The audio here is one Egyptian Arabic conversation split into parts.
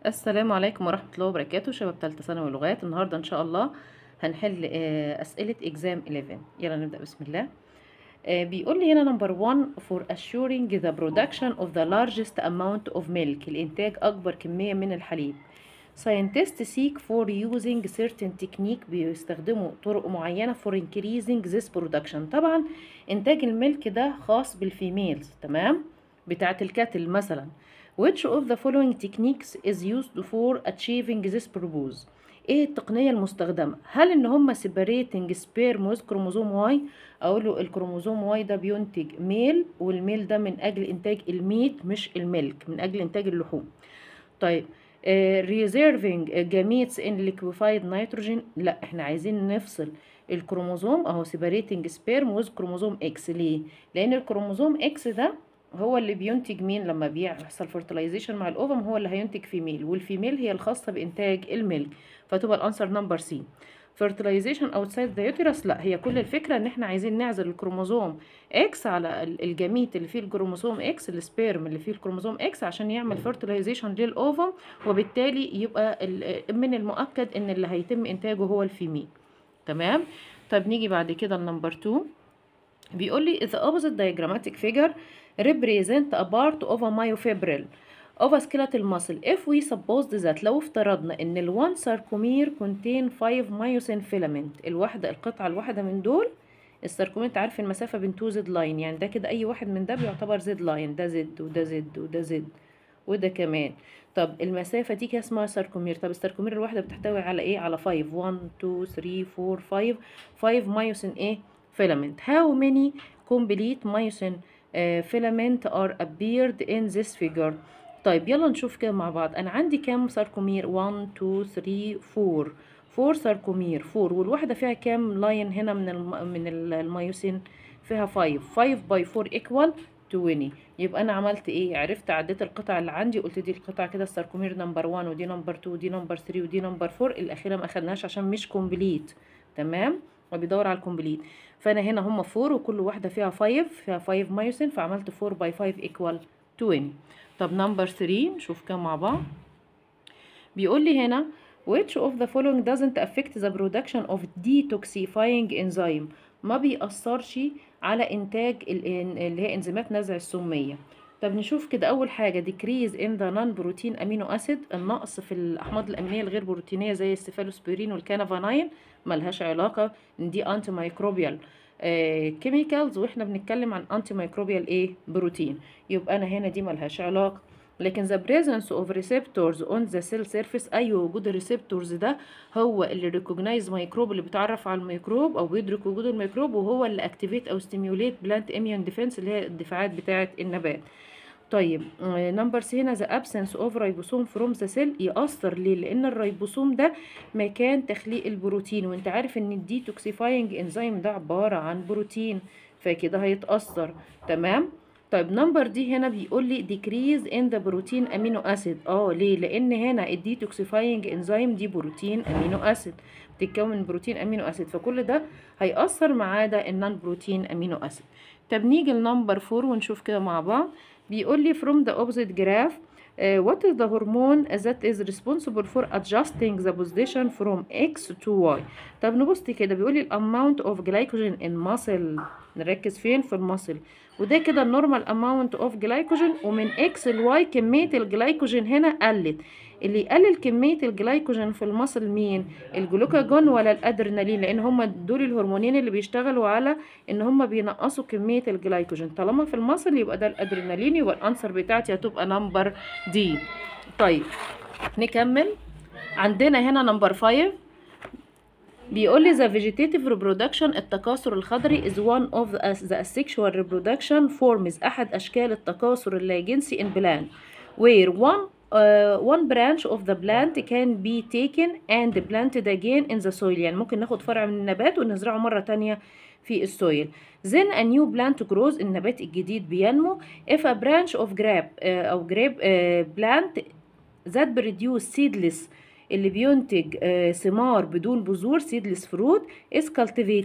السلام عليكم ورحمة الله وبركاته شباب تالتة ثانوي لغات النهاردة إن شاء الله هنحل آه، أسئلة إكزام 11 يلا نبدأ بسم الله آه، بيقول لي هنا نمبر 1 for assuring the production of the largest amount of milk الإنتاج أكبر كمية من الحليب scientists seek for using certain technique بيستخدموا طرق معينة for increasing this production طبعا إنتاج الملك ده خاص بالفيميلز تمام بتاعت الكاتل مثلا which of the following techniques is used for achieving this purpose ايه التقنية المستخدمة هل ان هم separating sperm with كروموزوم واي اقول له الكروموزوم واي ده بينتج ميل والميل ده من اجل انتاج الميت مش الملك من اجل انتاج اللحوم طيب آه reserving gametes in liquefied nitrogen لا احنا عايزين نفصل الكروموزوم اهو separating sperm with كروموزوم اكس ليه لان الكروموزوم اكس ده هو اللي بينتج مين لما بيحصل fertilization مع الاوفم هو اللي هينتج فيميل والفيميل هي الخاصة بانتاج الميلك فتبقى الانسر نمبر سي fertilization outside the uterus لا هي كل الفكرة ان احنا عايزين نعزل الكروموزوم اكس على ال- الجميت اللي فيه الكروموزوم اكس السبيرم اللي فيه الكروموزوم اكس عشان يعمل fertilization للاوفم وبالتالي يبقى ال- من المؤكد ان اللي هيتم انتاجه هو الفيميل تمام طب نيجي بعد كده النمبر 2 بيقول لي the opposite diagrammatic figure represent a part of a myofibril of a skeletal muscle if we suppose that لو افترضنا ان ال one sarcomere contain 5 myosin filament الواحدة القطعة الواحدة من دول الساركومير انت عارف المسافة بين تو زد لاين يعني ده كده اي واحد من ده بيعتبر زد لاين ده زد وده زد وده زد وده كمان طب المسافة دي كده اسمها ساركومير طب الساركومير الواحدة بتحتوي على ايه على 5 1 2 3 4 5 5 مايوسين ايه filament how many complete myosin uh, filament are appeared in this figure طيب يلا نشوف كده مع بعض انا عندي كام ساركومير 1 2 3 4 4 ساركومير 4 والواحدة فيها كام لاين هنا من الم... من ال- الميوسين فيها 5 5 باي 4 equal 20 يبقى انا عملت ايه عرفت عديت القطع اللي عندي قلت دي القطعة كده الساركومير نمبر 1 ودي نمبر 2 ودي نمبر 3 ودي نمبر 4 الاخيرة ما اخدناش عشان مش كومبليت تمام وبيدور على الكومبليت فانا هنا هم 4 وكل واحدة فيها 5 فيها 5 مايوسين فعملت 4 باي 5 equal 20 طب نمبر 3 نشوف كام مع بعض بيقول لي هنا which of the following doesn't affect the production of detoxifying enzyme ما بيأثرش على إنتاج ال- اللي هي إنزيمات نزع السمية طب نشوف كده أول حاجة decrease in the non-protein amino acid النقص في الأحماض الأمينية الغير بروتينية زي السيفالوسبيرين والكانافاناين ملهاش علاقة إن دي anti microbial كيميكالز واحنا بنتكلم عن انتي ميكروبيال ايه بروتين يبقى انا هنا دي ملهاش علاقه لكن the presence of receptors on the cell surface ايوه وجود الريسبتورز ده هو اللي recognize ميكروب اللي بيتعرف على الميكروب او بيدرك وجود الميكروب وهو اللي activate او stimulate plant immune defense اللي هي الدفاعات بتاعه النبات طيب نمبر سي هنا the absence of ribosome from the cell يأثر ليه لأن الريبوسوم ده مكان تخليق البروتين وانت عارف ان الديتوكسيفاينج انزيم ده عبارة عن بروتين فكده هيتأثر تمام طيب نمبر دي هنا بيقول لي decrease in the protein amino acid اه ليه لان هنا الديتوكسيفاينج انزيم دي بروتين امينو اسيد بتتكون من بروتين امينو اسيد فكل ده هيأثر ما عدا النون بروتين امينو اسيد طب نيجي لنمبر 4 ونشوف كده مع بعض بيقول لي from the opposite graph uh, what is the hormone that is responsible for adjusting the position from X to Y طب نبص كده بيقول لي amount of glycogen in muscle نركز فين في المصل وده كده النورمال amount of glycogen ومن X ل Y كمية الجلايكوجين هنا قلت اللي يقلل كمية الجلايكوجين في المصل مين الجلوكاجون ولا الادرينالين لان هما دول الهرمونين اللي بيشتغلوا على ان هما بينقصوا كمية الجلايكوجين طالما في المصل يبقى ده الادرينالين يبقى الانسر بتاعتي هتبقى نمبر دي طيب نكمل عندنا هنا نمبر 5 بيقول لي the vegetative reproduction التكاثر الخضري is one of the, the asexual reproduction forms أحد أشكال التكاثر اللاجنسي in plant where one uh, one branch of the plant can be taken and planted again in the soil يعني ممكن ناخد فرع من النبات ونزرعه مرة تانية في السويل then a new plant grows النبات الجديد بينمو if a branch of grape uh, أو grape uh, plant that produce seedless اللي بينتج آه، ثمار بدون بذور seedless fruit is cultivated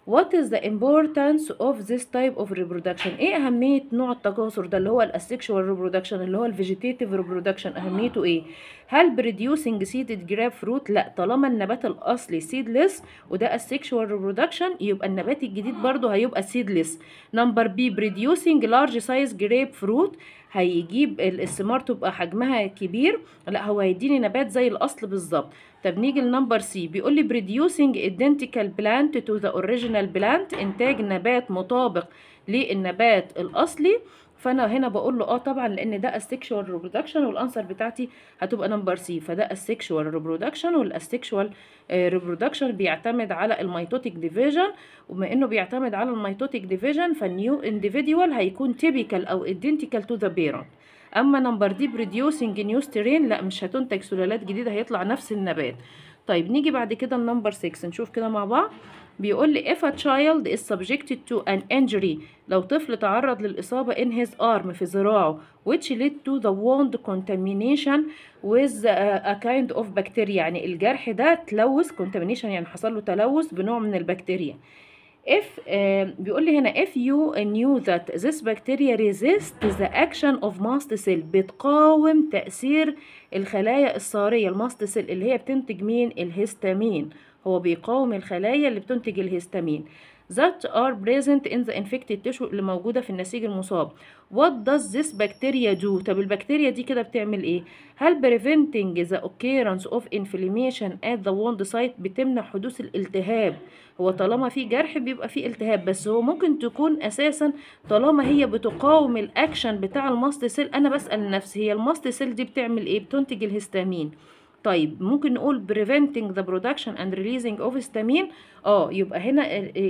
What is the importance of this type of reproduction؟ ايه أهمية نوع التكاثر ده اللي هو الاسexual reproduction اللي هو الفيجيتيتيف reproduction أهميته ايه؟ هل producing seeded grape fruit؟ لا طالما النبات الأصلي seedless وده asexual reproduction يبقى النبات الجديد برضه هيبقى seedless. نمبر بي producing large size grape fruit هيجيب الثمار تبقى حجمها كبير لا هو هيديني نبات زي الأصل بالظبط. طب نيجي لنمبر سي بيقول لي producing identical plant to the original plant انتاج نبات مطابق للنبات الاصلي فانا هنا بقول له اه طبعا لان ده السكشوال ريبرودكشن والانسر بتاعتي هتبقى نمبر سي فده السكشوال ريبرودكشن والاسكشوال ريبرودكشن بيعتمد على الميتوتيك ديفيجن وبما انه بيعتمد على الميتوتيك ديفيجن فالنيو انديفيديوال هيكون تيبيكال او ايدنتيكال تو ذا بيرنت اما نمبر دي بريديوسنج نيو سترين لا مش هتنتج سلالات جديده هيطلع نفس النبات طيب نيجي بعد كده النمبر 6 نشوف كده مع بعض بيقول لي if a child is subjected to an injury لو طفل تعرض للإصابة in his arm في ذراعه which led to the wound contamination with a kind of bacteria يعني الجرح ده تلوث contamination يعني حصل له تلوث بنوع من البكتيريا if uh, بيقول لي هنا if you knew that this bacteria resist the action of mast cell بتقاوم تأثير الخلايا الصارية الماست سيل اللي هي بتنتج مين الهستامين هو بيقاوم الخلايا اللي بتنتج الهستامين that are present in the infected tissue اللي موجودة في النسيج المصاب what does this bacteria do طب البكتيريا دي كده بتعمل ايه هل preventing the occurrence of inflammation at the wound site بتمنع حدوث الالتهاب هو طالما في جرح بيبقى في التهاب بس هو ممكن تكون اساسا طالما هي بتقاوم الاكشن بتاع الماست سيل انا بسأل نفسي هي الماست سيل دي بتعمل ايه بتنتج الهستامين طيب ممكن نقول preventing the production and releasing of histamine اه يبقى هنا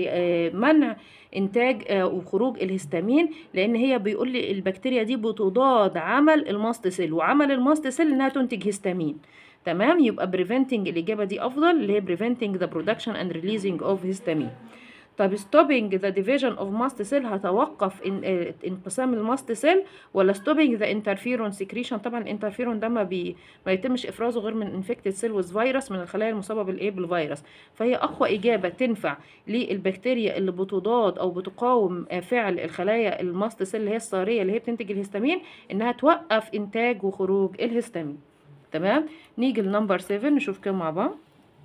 منع انتاج وخروج الهستامين لان هي بيقول لي البكتيريا دي بتضاد عمل الماست سيل وعمل الماست سيل انها تنتج هستامين تمام يبقى preventing الاجابه دي افضل اللي هي preventing the production and releasing of histamine طب stopping the division of mast cell هتوقف إن انقسام الماست سيل ولا stopping the interferon secretion طبعا الانترفيرون ده ما, بي ما يتمش افرازه غير من infected cell with virus من الخلايا المصابه بالايه بالفيروس فهي اقوى اجابه تنفع للبكتيريا اللي بتضاد او بتقاوم فعل الخلايا الماست سيل اللي هي الصاريه اللي هي بتنتج الهستامين انها توقف انتاج وخروج الهستامين تمام نيجي لنمبر 7 نشوف كده مع بعض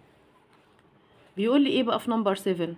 بيقول لي ايه بقى في نمبر 7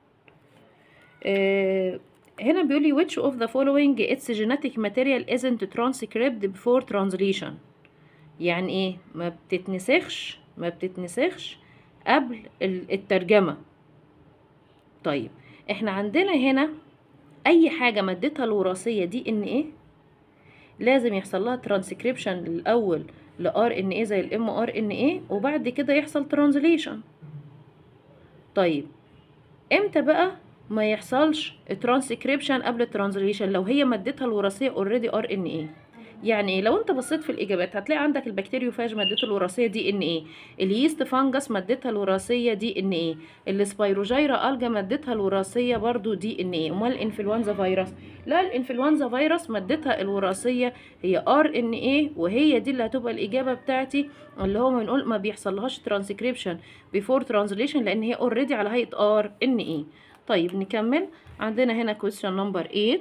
آه هنا بيقول لي which of the following its genetic material isn't transcribed before translation يعني ايه ما بتتنسخش ما بتتنسخش قبل الترجمة طيب احنا عندنا هنا اي حاجة مادتها الوراثية دي ان ايه لازم يحصل لها ترانسكريبشن الاول لار ان ايه زي الام ار ان ايه وبعد كده يحصل ترانزليشن طيب امتى بقى ما يحصلش ترانسكريبشن قبل الترانزليشن لو هي مادتها الوراثيه اوريدي ار ان ايه يعني ايه لو انت بصيت في الاجابات هتلاقي عندك البكتيريوفاج مادته الوراثيه دي ان ايه اليست فانجس مادتها الوراثيه دي ان ايه السبايروجيرا الجا مادتها الوراثيه برضو دي ان ايه امال الانفلونزا فيروس لا الانفلونزا فيروس مادتها الوراثيه هي ار ان ايه وهي دي اللي هتبقى الاجابه بتاعتي اللي هو بنقول ما بيحصلهاش ترانسكريبشن بيفور ترانزليشن لان هي اوريدي على هيئه ار ان ايه طيب نكمل عندنا هنا question number 8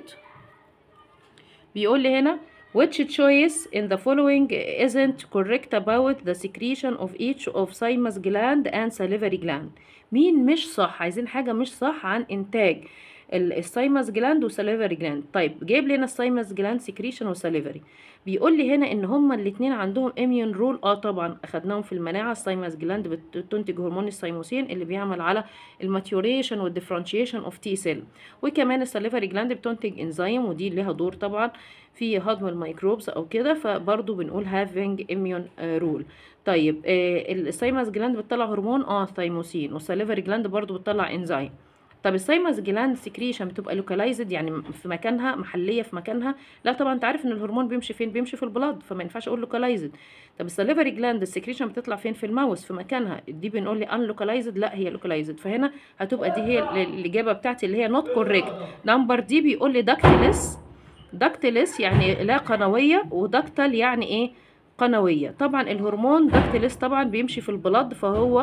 بيقول لي هنا which choice in the following isn't correct about the secretion of each of thymus gland and salivary gland مين مش صح عايزين حاجة مش صح عن إنتاج السايمس جلاند والساليفري جلاند طيب جايب لنا السايمس جلاند سكريشن والساليفري بيقول لي هنا ان هما الاثنين عندهم اميون رول اه طبعا اخدناهم في المناعه السايمس جلاند بتنتج هرمون السيموسين اللي بيعمل على الماتيوريشن والديفرنشيشن اوف تي سيل وكمان الساليفري جلاند بتنتج انزيم ودي ليها دور طبعا في هضم الميكروبز او كده فبرضه بنقول هافينج اميون رول طيب آه السايمس جلاند بتطلع هرمون اه ثايموسين والساليفري جلاند برضه بتطلع انزيم طب السايمس جلاند سكريشن بتبقى لوكالايزد يعني في مكانها محليه في مكانها لا طبعا انت عارف ان الهرمون بيمشي فين بيمشي في البلاد فما ينفعش اقول لوكالايزد طب السليفري جلاند السكريشن بتطلع فين في الماوس في مكانها دي بنقول لي ان لوكالايزد لا هي لوكالايزد فهنا هتبقى دي هي الاجابه بتاعتي اللي هي نوت كوريكت نمبر دي بيقول لي داكتيلس داكتيلس يعني لا قنويه وداكتل يعني ايه قنويه طبعا الهرمون داكتيلس طبعا بيمشي في البلاد فهو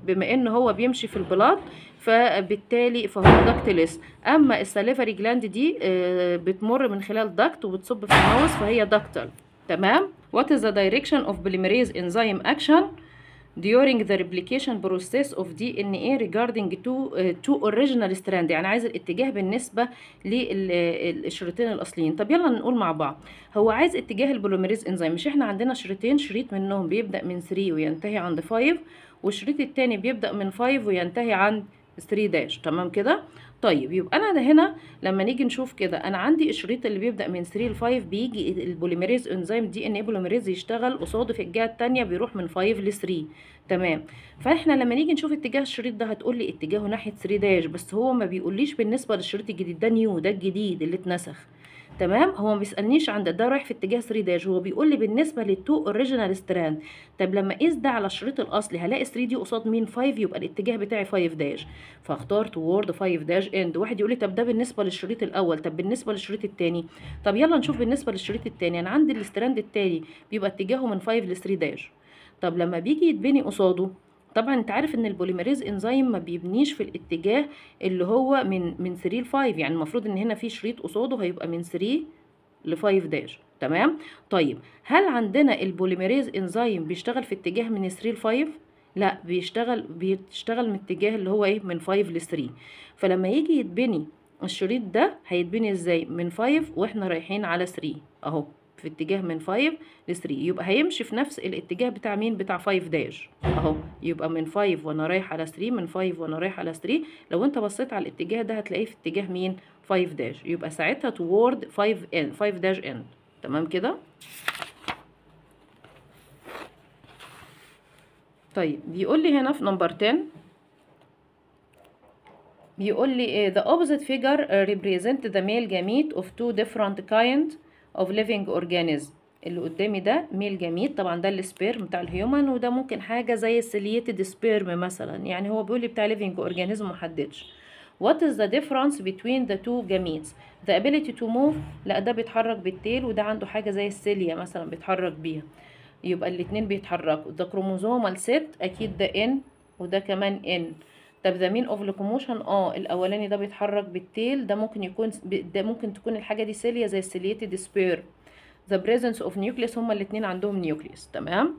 بما ان هو بيمشي في البلاد فبالتالي فهو داكتلس اما الساليفري جلاند دي آه، بتمر من خلال داكت وبتصب في الماوس فهي داكتل تمام what is the direction of polymerase enzyme action during the replication process of DNA regarding to uh, two original strand يعني عايز الاتجاه بالنسبة للشريطين الأصليين طب يلا نقول مع بعض هو عايز اتجاه البوليميريز انزيم مش احنا عندنا شريطين شريط منهم بيبدأ من 3 وينتهي عند 5 والشريط التاني بيبدأ من 5 وينتهي عند 3 داش تمام كده طيب يبقى انا هنا لما نيجي نشوف كده انا عندي الشريط اللي بيبدا من 3 ل 5 بيجي البوليميريز انزيم دي ان اي بوليميريز يشتغل قصاده في الجهه الثانيه بيروح من 5 ل 3 تمام فاحنا لما نيجي نشوف اتجاه الشريط ده هتقول لي اتجاهه ناحيه 3 داش بس هو ما بيقوليش بالنسبه للشريط الجديد ده نيو ده الجديد اللي اتنسخ تمام هو ما بيسالنيش عند ده رايح في اتجاه 3 داش هو بيقول لي بالنسبه للتو اوريجينال ستراند طب لما اقيس ده على الشريط الاصلي هلاقي 3 دي قصاد مين 5 يبقى الاتجاه بتاعي 5 داش فاختار توورد 5 داش اند واحد يقول لي طب ده بالنسبه للشريط الاول طب بالنسبه للشريط الثاني طب يلا نشوف بالنسبه للشريط الثاني انا عندي الستراند الثاني بيبقى اتجاهه من 5 ل 3 داش طب لما بيجي يتبني قصاده طبعا انت عارف ان البوليميريز انزيم ما بيبنيش في الاتجاه اللي هو من من 3 ل 5 يعني المفروض ان هنا في شريط قصاده هيبقى من 3 ل 5 داش تمام طيب هل عندنا البوليميريز انزيم بيشتغل في اتجاه من 3 ل 5 لا بيشتغل بيشتغل من اتجاه اللي هو ايه من 5 ل 3 فلما يجي يتبني الشريط ده هيتبني ازاي من 5 واحنا رايحين على 3 اهو في اتجاه من 5 ل 3 يبقى هيمشي في نفس الاتجاه بتاع مين بتاع 5 داش اهو يبقى من 5 وانا رايح على 3 من 5 وانا رايح على 3 لو انت بصيت على الاتجاه ده هتلاقيه في اتجاه مين 5 داش يبقى ساعتها toward 5 ان 5 داش ان تمام كده طيب بيقول لي هنا في نمبر 10 بيقول لي the opposite figure represent the male gamete of two different kind of living organism اللي قدامي ده ميل جميل طبعا ده السبيرم بتاع الهيومن وده ممكن حاجة زي السيليتد سبيرم مثلا يعني هو بيقول لي بتاع living organism محددش What is the difference between the two gametes? The ability to move لا ده بيتحرك بالتيل وده عنده حاجة زي السيليا مثلا بيتحرك بيها يبقى الاتنين بيتحركوا ده كروموزومال ست اكيد ده ان وده كمان ان طب ذا مين اوف لوكوموشن اه الاولاني ده بيتحرك بالتيل ده ممكن يكون ده ممكن تكون الحاجه دي سيليا زي السيليتد سبير ذا بريزنس اوف نيوكليس هما الاثنين عندهم نيوكليس تمام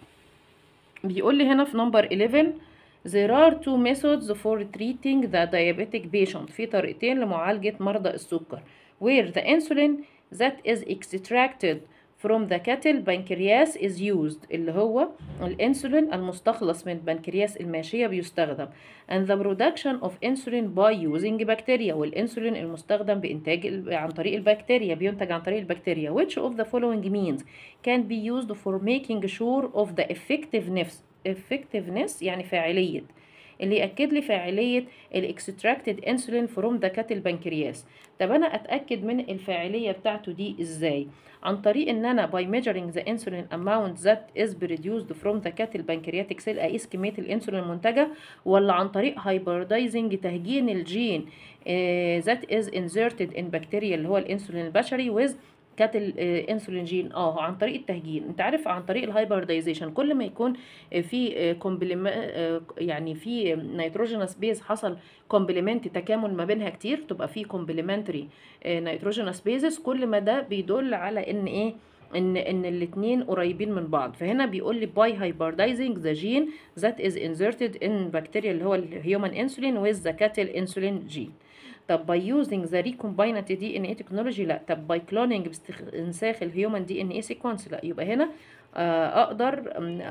بيقول لي هنا في نمبر 11 There are two methods for treating the diabetic patient في طريقتين لمعالجة مرضى السكر where the insulin that is extracted from the cattle pancreas is used اللي هو الانسولين المستخلص من البنكرياس الماشية بيستخدم and the production of insulin by using bacteria والانسولين المستخدم بإنتاج عن طريق البكتيريا بينتج عن طريق البكتيريا which of the following means can be used for making sure of the effectiveness effectiveness يعني فاعلية اللي يأكد لي فاعلية الاكستراكتد انسولين فروم ذا كاتل بنكرياس طب انا اتأكد من الفاعلية بتاعته دي ازاي عن طريق ان انا by measuring the insulin amount that is produced from the cattle pancreatic cell اقيس كمية الانسولين المنتجة ولا عن طريق hybridizing تهجين الجين uh, that is inserted in bacteria اللي هو الانسولين البشري with كاتل انسولين جين اه عن طريق التهجين انت عارف عن طريق الهايبردايزيشن كل ما يكون في كومبليمنت يعني في نيتروجينوس بيز حصل كومبليمنت تكامل ما بينها كتير تبقى في كومبليمنتري نيتروجينوس بيزز كل ما ده بيدل على ان ايه ان ان الاثنين قريبين من بعض فهنا بيقول لي باي هايبردايزنج ذا جين ذات از انسرتد ان بكتيريا اللي هو الهيومن انسولين ويز ذا كاتل انسولين جين طب باي يوزنج ذا ريكومباينت دي ان اي تكنولوجي لا طب باي كلوننج باستنساخ الهيومن دي ان اي سيكونس لا يبقى هنا اقدر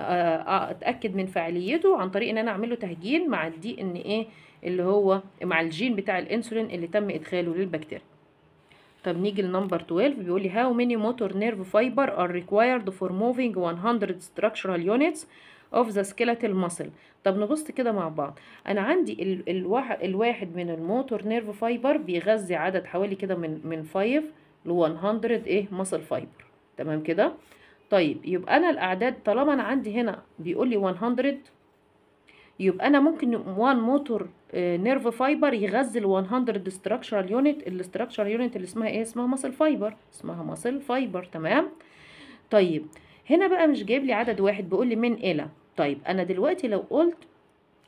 اتاكد من فاعليته عن طريق ان انا اعمل له تهجين مع الدي ان ايه اللي هو مع الجين بتاع الانسولين اللي تم ادخاله للبكتيريا طب نيجي لنمبر 12 بيقول لي how many motor nerve fiber are required for moving 100 structural units of the skeletal muscle طب نبص كده مع بعض انا عندي ال الواحد الواحد من الموتور نيرف فايبر بيغذي عدد حوالي كده من من 5 ل 100 ايه ماسل فايبر تمام كده طيب يبقى انا الاعداد طالما انا عندي هنا بيقول لي 100 يبقى انا ممكن 1 موتور نيرف فايبر يغذي ال 100 ستراكشرال يونت الاستراكشرال يونت اللي اسمها ايه اسمها ماسل فايبر اسمها ماسل فايبر تمام طيب هنا بقى مش جايب لي عدد واحد بيقول لي من الى طيب انا دلوقتي لو قلت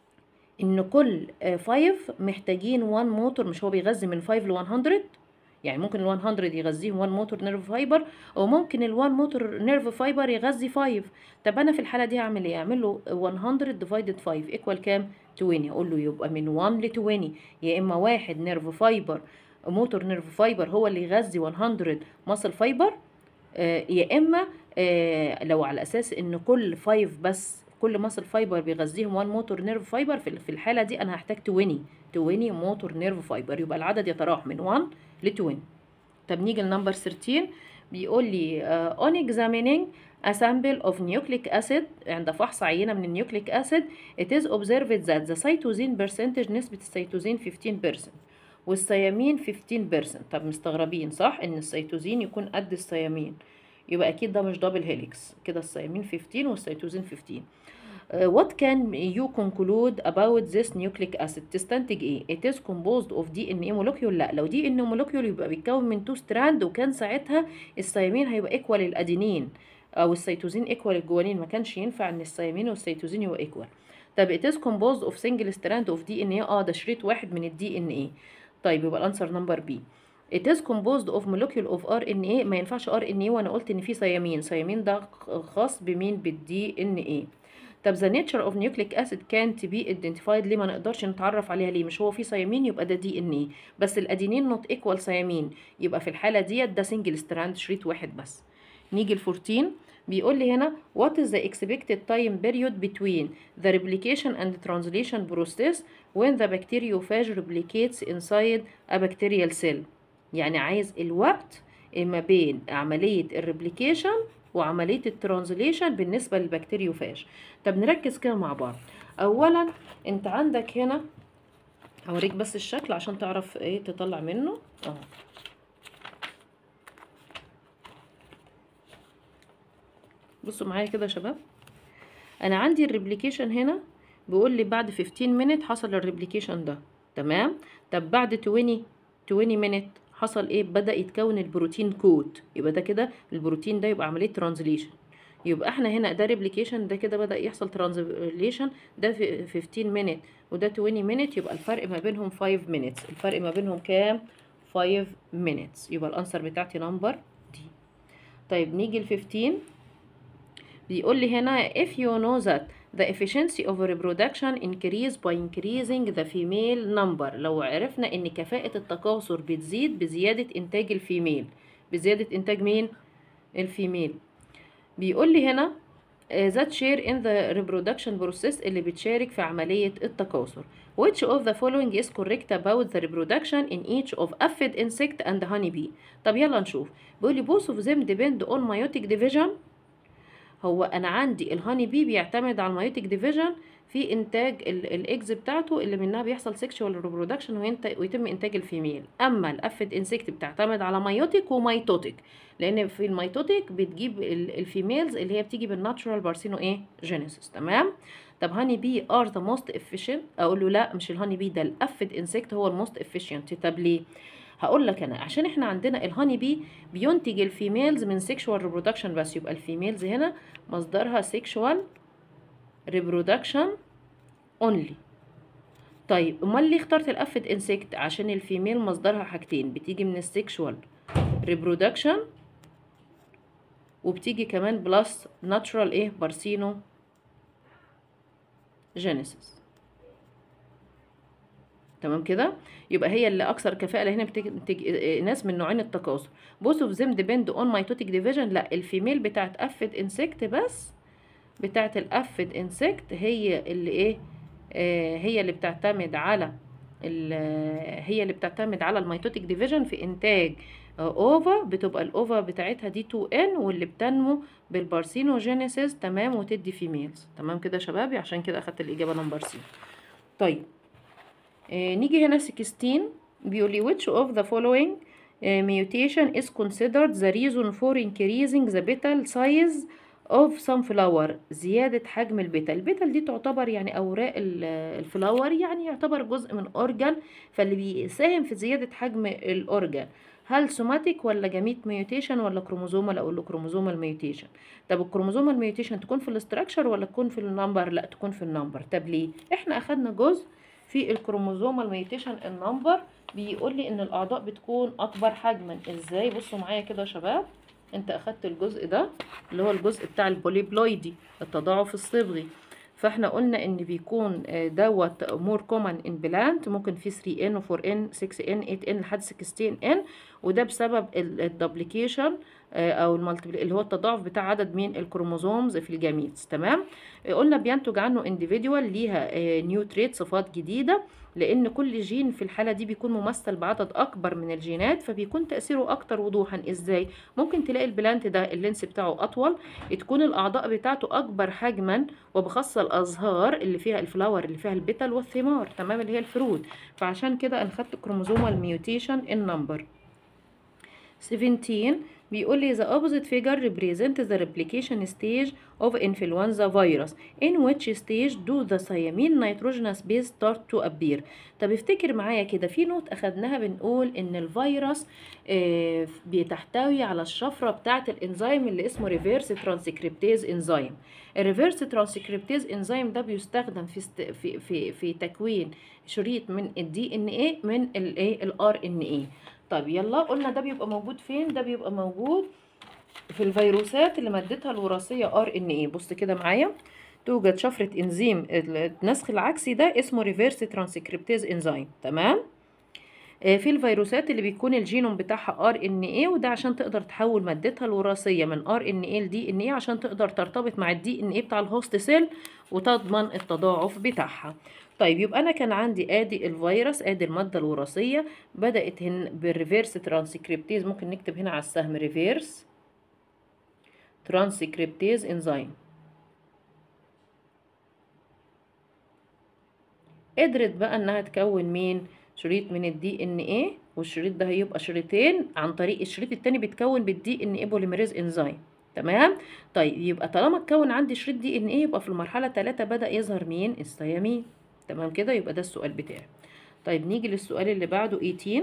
ان كل 5 محتاجين 1 موتور مش هو بيغذي من 5 ل 100 يعني ممكن ال 100 يغذيهم 1 موتور نيرف فايبر او ممكن ال 1 موتور نيرف فايبر يغذي 5 طب انا في الحاله دي هعمل ايه اعمل له 100 ديفايدد 5 ايكوال كام 20 اقول له يبقى من 1 ل 20 يا اما واحد نيرف فايبر موتور نيرف فايبر هو اللي يغذي 100 ماسل فايبر آه يا اما آه لو على اساس ان كل 5 بس كل ماسل فايبر بيغذيهم 1 موتور نيرف فايبر في الحاله دي انا هحتاج 20 20 موتور نيرف فايبر يبقى العدد يتراوح من 1 ل 20 طب نيجي لنمبر 13 بيقول لي uh, on examining a sample of nucleic acid عند فحص عينة من النيوكليك acid it is observed that the cytosine percentage نسبة السيتوزين 15% والثيامين 15% طب مستغربين صح ان السيتوزين يكون قد الثيامين يبقى اكيد ده مش دبل هيليكس كده الثيامين 15 والسيتوزين 15 Uh, what can you conclude about this nucleic acid تستنتج ايه it is composed of DNA molecule لا لو DNA molecule يبقى بيتكون من two strand وكان ساعتها الثيامين هيبقى equal الادينين او السيتوزين equal الجوانين ما كانش ينفع ان الثيامين والسيتوزين يبقى equal طب it is composed of single strand of DNA اه ده شريط واحد من الدي ان ايه طيب يبقى الانسر نمبر بي It is composed of molecule of RNA ما ينفعش RNA وانا قلت ان في ثيامين ثيامين ده خاص بمين بالدي ان ايه طب the nature of nucleic acid can't be identified ليه ما نقدرش نتعرف عليها ليه مش هو في ثيامين يبقى ده دي ان ايه بس الادينين نوت ايكوال ثيامين يبقى في الحاله ديت ده سنجل ستراند شريط واحد بس نيجي ل 14 بيقول لي هنا what is the expected time period between the replication and translation process when the bacteriophage replicates inside a bacterial cell يعني عايز الوقت ما بين عملية الريبليكيشن وعملية الترانزليشن بالنسبة للبكتيريوفاج طب نركز كده مع بعض أولا أنت عندك هنا هوريك بس الشكل عشان تعرف ايه تطلع منه اهو بصوا معايا كده يا شباب انا عندي الريبليكيشن هنا بيقول لي بعد 15 مينت حصل الريبليكيشن ده تمام طب بعد 20 20 مينت حصل ايه بدا يتكون البروتين كوت يبقى ده كده البروتين ده يبقى عمليه ترانزليشن يبقى احنا هنا ده ريبليكيشن ده كده بدا يحصل ترانزليشن ده في 15 مينت وده 20 مينت يبقى الفرق ما بينهم 5 مينتس الفرق ما بينهم كام 5 مينتس يبقى الانسر بتاعتي نمبر دي طيب نيجي ل 15 بيقول لي هنا if you know that the efficiency of reproduction increase by increasing the female number لو عرفنا ان كفاءة التكاثر بتزيد بزيادة انتاج الفيميل بزيادة انتاج مين الفيميل بيقول لي هنا that share in the reproduction process اللي بتشارك في عملية التكاثر which of the following is correct about the reproduction in each of aphid insect and honeybee طب يلا نشوف بيقول لي both of them depend on meiotic division هو انا عندي الهاني بي بيعتمد على المايوتيك ديفيجن في انتاج الايجز بتاعته اللي منها بيحصل سيكشوال ريبرودكشن ويتم انتاج الفيميل اما الافيد انسكت بتعتمد على مايوتيك وميتوتيك لان في الميتوتيك بتجيب الفيميلز اللي هي بتيجي بالناتشورال بارسينو ايه جينيسيس تمام طب هاني بي ار ذا موست افيشنت اقول له لا مش الهاني بي ده الافيد انسكت هو الموست افيشنت طب ليه هقول لك انا عشان احنا عندنا الهاني بي بينتج الفيميلز من سيكشوال ريبرودكشن بس يبقى الفيميلز هنا مصدرها سيكشوال ريبرودكشن اونلي طيب امال ليه اخترت الافيد انسكت عشان الفيميل مصدرها حاجتين بتيجي من السيكشوال ريبرودكشن وبتيجي كمان بلس ناتشورال ايه بارسينو جينيسيس تمام كده يبقى هي اللي اكثر كفاءه لان هنا بتنتج ناس من نوعين التكاثر بوث اوف ذيم ديبند اون ميتوتيك ديفيجن لا الفيميل بتاعت افيد انسكت بس بتاعت الافيد انسكت هي اللي ايه آه هي اللي بتعتمد على هي اللي بتعتمد على الميتوتيك ديفيجن في انتاج اوفا بتبقى الاوفا بتاعتها دي 2 ان واللي بتنمو بالبارسينوجينيسيس تمام وتدي فيميلز تمام كده يا شبابي عشان كده اخدت الاجابه نمبر سي طيب آه نيجي هنا 16 بيقول لي which of the following uh, mutation is considered the reason for increasing the petal size of sunflower زيادة حجم البتل البتل دي تعتبر يعني أوراق الفلاور يعني يعتبر جزء من أورجان فاللي بيساهم في زيادة حجم الأورجان هل سوماتيك ولا جاميت ميوتيشن ولا كروموزومال اقول له كروموزومال ميوتيشن طب الكروموزومال ميوتيشن تكون في الاستراكشر ولا تكون في النمبر لا تكون في النمبر طب ليه احنا اخدنا جزء في الكروموزومال ميوتيشن النمبر بيقول لي ان الاعضاء بتكون اكبر حجما ازاي بصوا معايا كده يا شباب انت اخدت الجزء ده اللي هو الجزء بتاع البوليبلويدي التضاعف الصبغي فاحنا قلنا ان بيكون آه، دوت مور كومن ان بلانت ممكن في 3 ان و4 ان 6 ان 8 ان لحد 16 ان وده بسبب الدبليكيشن او المالتيبل اللي هو التضاعف بتاع عدد من الكروموزومز في الجاميتس تمام آه، قلنا بينتج عنه انديفيدوال ليها نيو تريت صفات جديده لان كل جين في الحاله دي بيكون ممثل بعدد اكبر من الجينات فبيكون تاثيره اكتر وضوحا ازاي ممكن تلاقي البلانت ده اللينس بتاعه اطول تكون الاعضاء بتاعته اكبر حجما وبخاصه الازهار اللي فيها الفلاور اللي فيها البتل والثمار تمام اللي هي الفروت فعشان كده انا خدت كروموزومال ميوتيشن النمبر 17 بيقول لي the opposite figure represents the replication stage of influenza virus in which stage do the thiamine nitrogenous base start to appear طب افتكر معايا كده في نوت اخدناها بنقول ان الفيروس آه بتحتوي على الشفرة بتاعة الانزيم اللي اسمه ريفيرس ترانسكريبتيز انزيم الريفيرس ترانسكريبتيز انزيم ده بيستخدم في است... في في في تكوين شريط من الدي ان ايه من الايه الار ان ايه طيب يلا قلنا ده بيبقى موجود فين ده بيبقى موجود في الفيروسات اللي مادتها الوراثيه ار ان ايه بص كده معايا توجد شفره انزيم النسخ العكسي ده اسمه ريفيرس ترانسكريبتيز انزيم تمام آه، في الفيروسات اللي بيكون الجينوم بتاعها ار ان ايه وده عشان تقدر تحول مادتها الوراثيه من ار ان ايه لدي ان ايه عشان تقدر ترتبط مع الدي ان ايه بتاع الهوست سيل وتضمن التضاعف بتاعها طيب يبقى انا كان عندي ادي الفيروس ادي الماده الوراثيه بدات هن بالريفيرس ترانسكريبتيز ممكن نكتب هنا على السهم ريفيرس ترانسكريبتيز انزيم قدرت بقى انها تكون مين شريط من الدي ان ايه والشريط ده هيبقى شريطين عن طريق الشريط التاني بيتكون بالدي ان ايه بوليميريز انزيم تمام طيب يبقى طالما اتكون عندي شريط دي ان ايه يبقى في المرحله 3 بدا يظهر مين الثيامين تمام كده يبقى ده السؤال بتاعي طيب نيجي للسؤال اللي بعده 18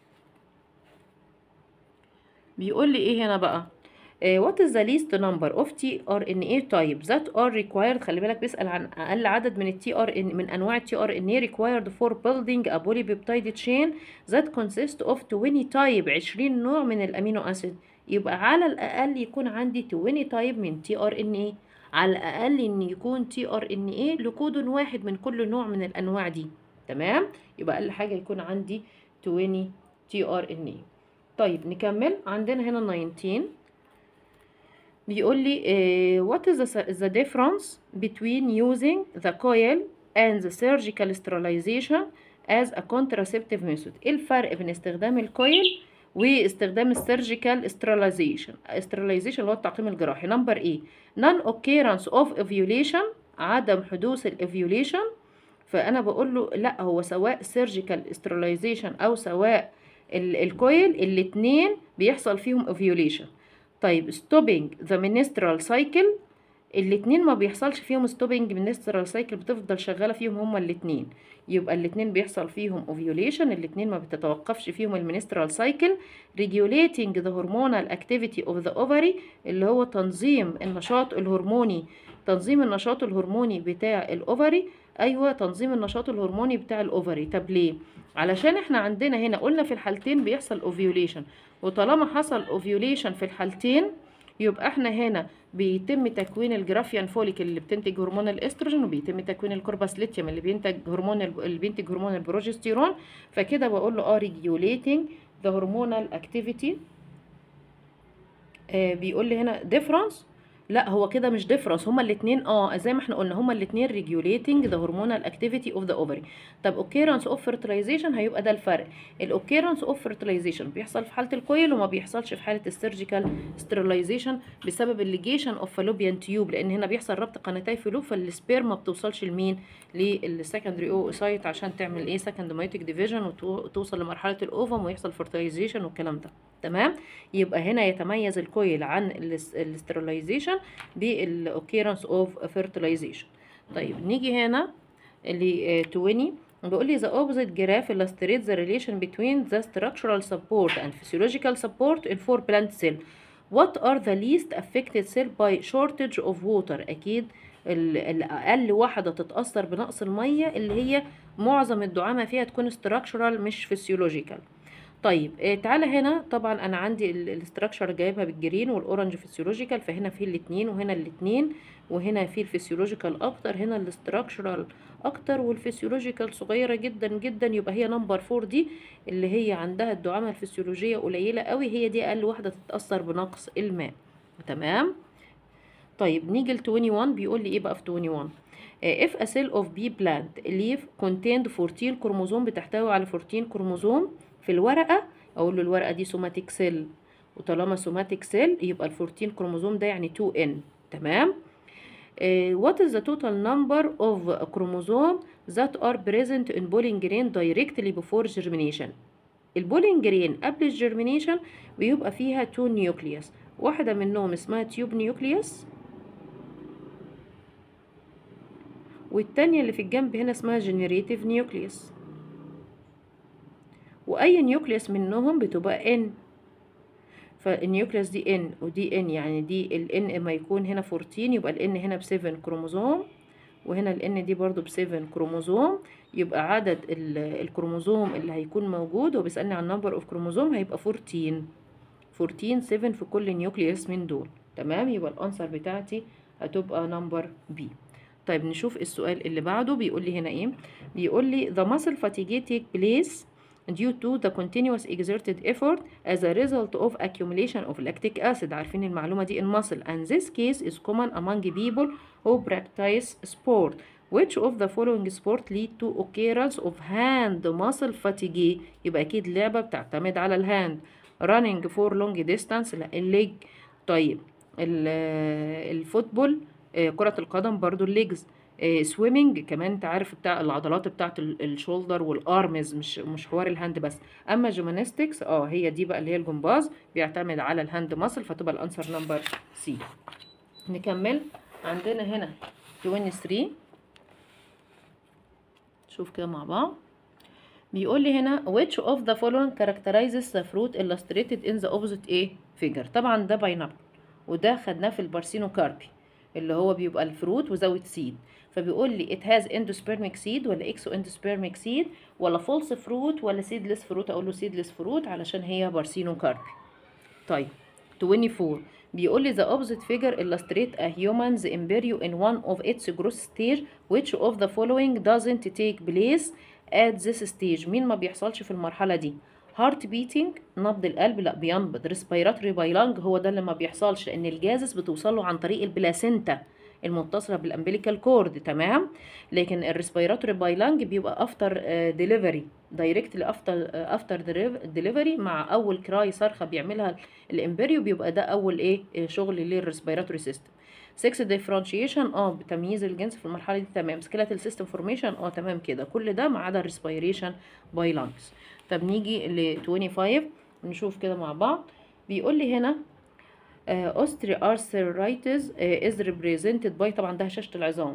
بيقول لي ايه هنا بقى what is the least number of tRNA type that are required خلي بالك بيسأل عن أقل عدد من التي ار ان من أنواع التي ار ان اي required for building a polypeptide chain that consists of 20 type 20 نوع من الأمينو أسيد يبقى على الأقل يكون عندي 20 type من تي ار ان اي على الأقل إن يكون تي ار ان اي لكودون واحد من كل نوع من الأنواع دي تمام يبقى أقل حاجة يكون عندي 20 تي ار ان اي طيب نكمل عندنا هنا 19 بيقول لي uh, what is the, the difference between using the coil and the surgical sterilization as a contraceptive method ايه الفرق بين استخدام الكويل واستخدام السيرجيكال sterilization sterilization اللي هو التعقيم الجراحي نمبر ايه non occurrence of ovulation عدم حدوث الاوفيوليشن فانا بقول له لا هو سواء surgical sterilization او سواء الكويل الاتنين بيحصل فيهم ovulation طيب stopping the menstrual cycle الاتنين ما بيحصلش فيهم stopping menstrual cycle بتفضل شغالة فيهم هما الاتنين يبقى الاتنين بيحصل فيهم ovulation الاتنين ما بتتوقفش فيهم المنسترال cycle regulating the hormonal activity of the ovary اللي هو تنظيم النشاط الهرموني تنظيم النشاط الهرموني بتاع الاوفري ايوه تنظيم النشاط الهرموني بتاع الاوفري طب ليه علشان احنا عندنا هنا قلنا في الحالتين بيحصل اوفيوليشن وطالما حصل اوفيوليشن في الحالتين يبقى احنا هنا بيتم تكوين الجرافيان فوليكل اللي بتنتج هرمون الاستروجين وبيتم تكوين الكورباس ليتيوم اللي بينتج هرمون اللي بينتج هرمون البروجستيرون فكده بقول له اه ريجوليتنج ذا هرمونال اكتيفيتي بيقول لي هنا ديفرنس لا هو كده مش ديفرنس هما الاثنين اه زي ما احنا قلنا هما الاثنين ريجوليتنج ذا هرمونال اكتيفيتي اوف ذا اوفري طب اوكيرنس اوف فيرتلايزيشن هيبقى ده الفرق الاوكيرنس اوف فيرتلايزيشن بيحصل في حاله الكويل وما بيحصلش في حاله السيرجيكال ستيرلايزيشن بسبب الليجيشن اوف فالوبيان تيوب لان هنا بيحصل ربط قناتي فالوب فالسبير ما بتوصلش لمين للسكندري او سايت عشان تعمل ايه سكند مايوتيك ديفيجن وتوصل لمرحله الاوفم ويحصل فيرتلايزيشن والكلام ده تمام يبقى هنا يتميز الكويل عن الاسترلايزيشن بالاوكيرنس اوف فيرتلايزيشن طيب نيجي هنا ل 20 بيقول لي the opposite graph illustrates the relation between the structural support and physiological support in four plant cell what are the least affected cell by shortage of water اكيد ال- الاقل واحده تتاثر بنقص الميه اللي هي معظم الدعامه فيها تكون structural مش physiological طيب آه تعالى هنا طبعا انا عندي الاستراكشر جايبها بالجرين والاورنج فيسيولوجيكال فهنا في الاتنين وهنا الاتنين وهنا في الفسيولوجيكال اكتر هنا الاستراكشرال اكتر والفسيولوجيكال صغيره جدا جدا يبقى هي نمبر فور دي اللي هي عندها الدعامه الفسيولوجيه قليله قوي هي دي اقل واحده تتاثر بنقص الماء تمام طيب نيجي ل 21 بيقول لي ايه بقى في 21 آه، if a cell of bee plant leaf contained 14 كروموزوم بتحتوي على 14 كروموزوم في الورقة أقول له الورقة دي سوماتيك سيل وطالما سوماتيك سيل يبقى ال 14 كروموزوم ده يعني 2N تمام آه، what is the total number of chromosome that are present in pollen grain directly before germination البولين جرين قبل الجرمينيشن بيبقى فيها تو نيوكليوس واحدة منهم اسمها تيوب نيوكليوس والتانية اللي في الجنب هنا اسمها جنريتيف نيوكليوس واي نيوكليوس منهم بتبقى ان فالنيوكليوس دي ان ودي ان يعني دي الان اما يكون هنا 14 يبقى الان هنا ب 7 كروموزوم وهنا الان دي برضو ب 7 كروموزوم يبقى عدد ال- الكروموزوم اللي هيكون موجود هو بيسألني عن نمبر اوف كروموزوم هيبقى 14 14 7 في كل نيوكليوس من دول تمام يبقى الانسر بتاعتي هتبقى نمبر بي طيب نشوف السؤال اللي بعده بيقول لي هنا ايه بيقول لي the muscle fatigue take place due to the continuous exerted effort as a result of accumulation of lactic acid عارفين المعلومة دي in muscle and this case is common among people who practice sport which of the following sport lead to occurrence of hand muscle fatigue يبقى أكيد لعبة بتعتمد على الهاند running for long distance لا الليج طيب ال- الفوتبول آه، كرة القدم برضو الليجز سويمنج كمان انت عارف بتاع العضلات بتاعت ال- الشولدر والارمز مش مش حوار الهاند بس اما جيمناستكس اه هي دي بقى اللي هي الجمباز بيعتمد على الهاند ماسل فتبقى الانسر نمبر سي نكمل عندنا هنا 23 شوف كده مع بعض بيقول لي هنا which of the following characterizes the fruit illustrated in the opposite A figure طبعا ده باينابل وده خدناه في البارسينوكاربي اللي هو بيبقى الفروت وزاوية سيد فبيقول لي it has endospermic seed ولا exo endospermic seed ولا false fruit ولا seedless fruit اقول له seedless fruit علشان هي بارسينوكاربي طيب 24 بيقول لي the opposite figure illustrate a human's embryo in one of its growth stage which of the following doesn't take place at this stage مين ما بيحصلش في المرحلة دي heart beating نبض القلب لا بينبض respiratory bilang هو ده اللي ما بيحصلش لان الجازس بتوصله عن طريق البلاسينتا المتصلة بالامبليكال كورد تمام لكن الريسبيراتوري بايلانج بيبقى افتر ديليفري دايركتلي افتر افتر ديليفري مع اول كراي صرخه بيعملها الامبريو بيبقى ده اول ايه آه، شغل للريسبيراتوري سيستم 6 ديفرنشيشن اه بتمييز الجنس في المرحله دي تمام سكيلتال سيستم فورميشن اه تمام كده كل ده ما عدا الريسبيريشن باي لانجز طب نيجي ل 25 نشوف كده مع بعض بيقول لي هنا اوستري ارثرايتس از ريبريزنتد باي طبعا ده هشاشه العظام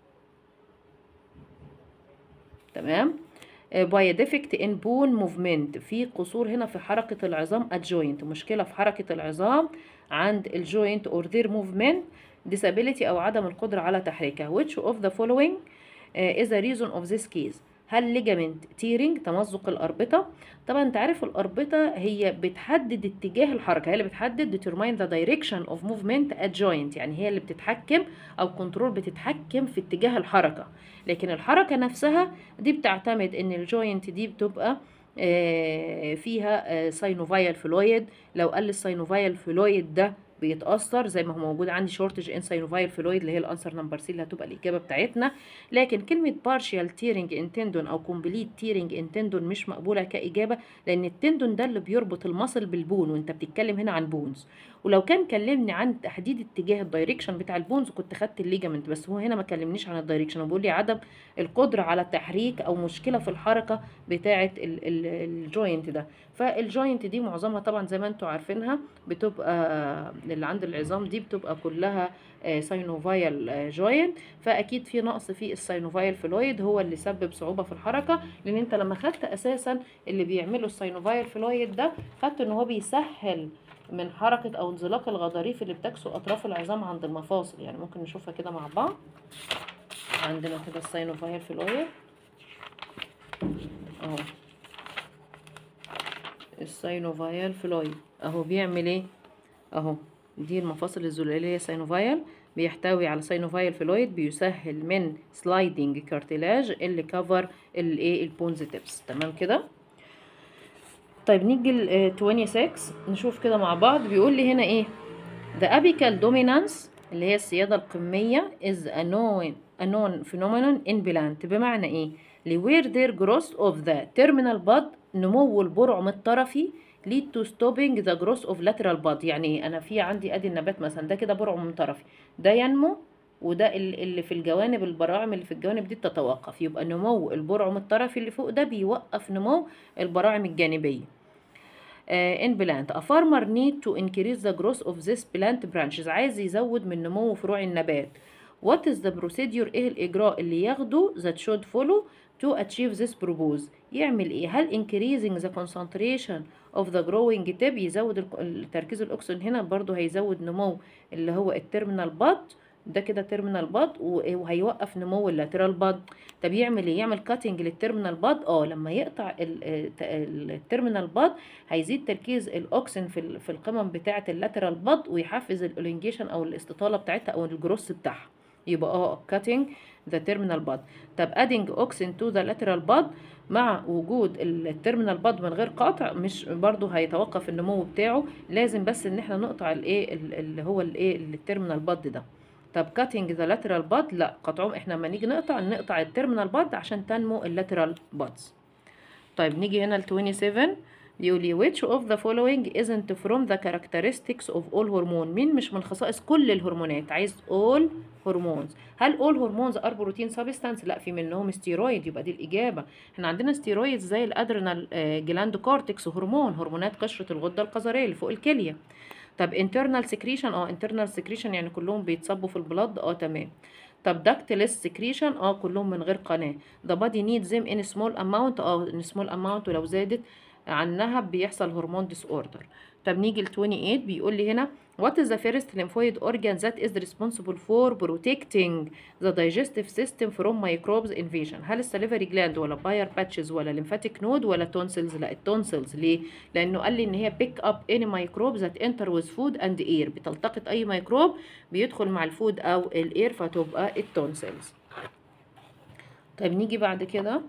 تمام باي ديفكت ان بون موفمنت في قصور هنا في حركه العظام adjoint مشكله في حركه العظام عند الجوينت اور ذير موفمنت disability او عدم القدره على تحريكها which of the following uh, is a reason of this case هل ليجامنت تيرنج تمزق الأربطة طبعا انت عارف الأربطة هي بتحدد اتجاه الحركة هي اللي بتحدد determine the direction of movement at joint يعني هي اللي بتتحكم أو كنترول بتتحكم في اتجاه الحركة لكن الحركة نفسها دي بتعتمد ان الجوينت دي بتبقى آه، فيها ساينوفايال فلويد لو قل الساينوفايال فلويد ده بيتاثر زي ما هو موجود عندي شورتج ان ساينوفايال فلويد اللي هي الانسر نمبر سي اللي هتبقى الاجابه بتاعتنا لكن كلمه بارشال تيرنج ان تندون او كومبليت تيرنج ان تندون مش مقبوله كاجابه لان التندون ده اللي بيربط المصل بالبون وانت بتتكلم هنا عن بونز ولو كان كلمني عن تحديد اتجاه الدايركشن بتاع البونز كنت خدت الليجامنت بس هو هنا ما كلمنيش عن الدايركشن هو بيقول لي عدم القدره على التحريك او مشكله في الحركه بتاعه الجوينت ده فالجوينت دي معظمها طبعا زي ما انتم عارفينها بتبقى اللي عند العظام دي بتبقى كلها ساينوفايال جوينت فاكيد في نقص في الساينوفايال فلويد هو اللي سبب صعوبه في الحركه لان انت لما خدت اساسا اللي بيعمله الساينوفايال فلويد ده خدت ان هو بيسهل من حركة أو انزلاق الغضاريف اللي بتكسو أطراف العظام عند المفاصل يعني ممكن نشوفها كده مع بعض عندنا كده الساينوفايال فلويد اهو الساينوفايال فلويد اهو بيعمل ايه اهو دي المفاصل الزلالية ساينوفايال بيحتوي على ساينوفايال فلويد بيسهل من سلايدنج كارتلاج اللي كفر الايه البونز تيبس تمام كده طيب نيجي ل 26 نشوف كده مع بعض بيقول لي هنا ايه the apical dominance اللي هي السيادة القمية is a known a known phenomenon in plant بمعنى ايه ل where their growth of the terminal bud نمو البرعم الطرفي lead to stopping the growth of lateral bud يعني انا في عندي ادي النبات مثلا ده كده برعم طرفي ده ينمو وده ال- اللي في الجوانب البراعم اللي في الجوانب دي تتوقف يبقى نمو البرعم الطرفي اللي فوق ده بيوقف نمو البراعم الجانبية uh, in plant a farmer need to increase the growth of this plant branches عايز يزود من نمو فروع النبات what is the procedure ايه الاجراء اللي ياخده that should follow to achieve this purpose يعمل ايه هل increasing the concentration of the growing tip يزود الك- التركيز الاكسجين هنا برضو هيزود نمو اللي هو التيرمينال باد ده كده تيرمينال باد وهيوقف نمو اللاترال باد طب يعمل ايه يعمل كاتنج للتيرمينال باد اه لما يقطع ال- ال- التيرمينال باد هيزيد تركيز الاوكسين في ال- في القمم بتاعه اللاترال باد ويحفز الالونجيشن او الاستطاله بتاعتها او الجروس بتاعها يبقى اه cutting the terminal bud طب adding oxen to the lateral bud مع وجود التيرمينال باد من غير قطع مش برضو هيتوقف النمو بتاعه لازم بس ان احنا نقطع الايه ال- اللي هو الايه التيرمينال باد ده طب cutting the lateral bud لا قطعهم احنا لما نيجي نقطع نقطع التيرمينال باد عشان تنمو اللاترال بادز طيب نيجي هنا ل 27 بيقول لي which of the following isn't from the characteristics of all hormone مين مش من خصائص كل الهرمونات عايز all hormones هل all hormones are protein substance لا في منهم ستيرويد يبقى دي الإجابة احنا عندنا ستيرويد زي الادرينال جلاند كورتكس هرمون هرمونات قشرة الغدة القذرية اللي فوق الكلية طب internal secretion اه internal secretion يعني كلهم بيتصبوا في البلد اه تمام طب ductless secretion اه كلهم من غير قناة the body needs them in small amount اه in small amount ولو زادت عنها بيحصل هرمون ديس اوردر طب نيجي ل 28 بيقول لي هنا what is the first lymphoid organ that is responsible for protecting the digestive system from microbes invasion هل السليفري جلاند ولا باير باتشز ولا lymphatic node ولا تونسلز لا التونسلز ليه لانه قال لي ان هي pick up any microbe that enter with food and air بتلتقط اي ميكروب بيدخل مع الفود او الاير فتبقى التونسلز طيب نيجي بعد كده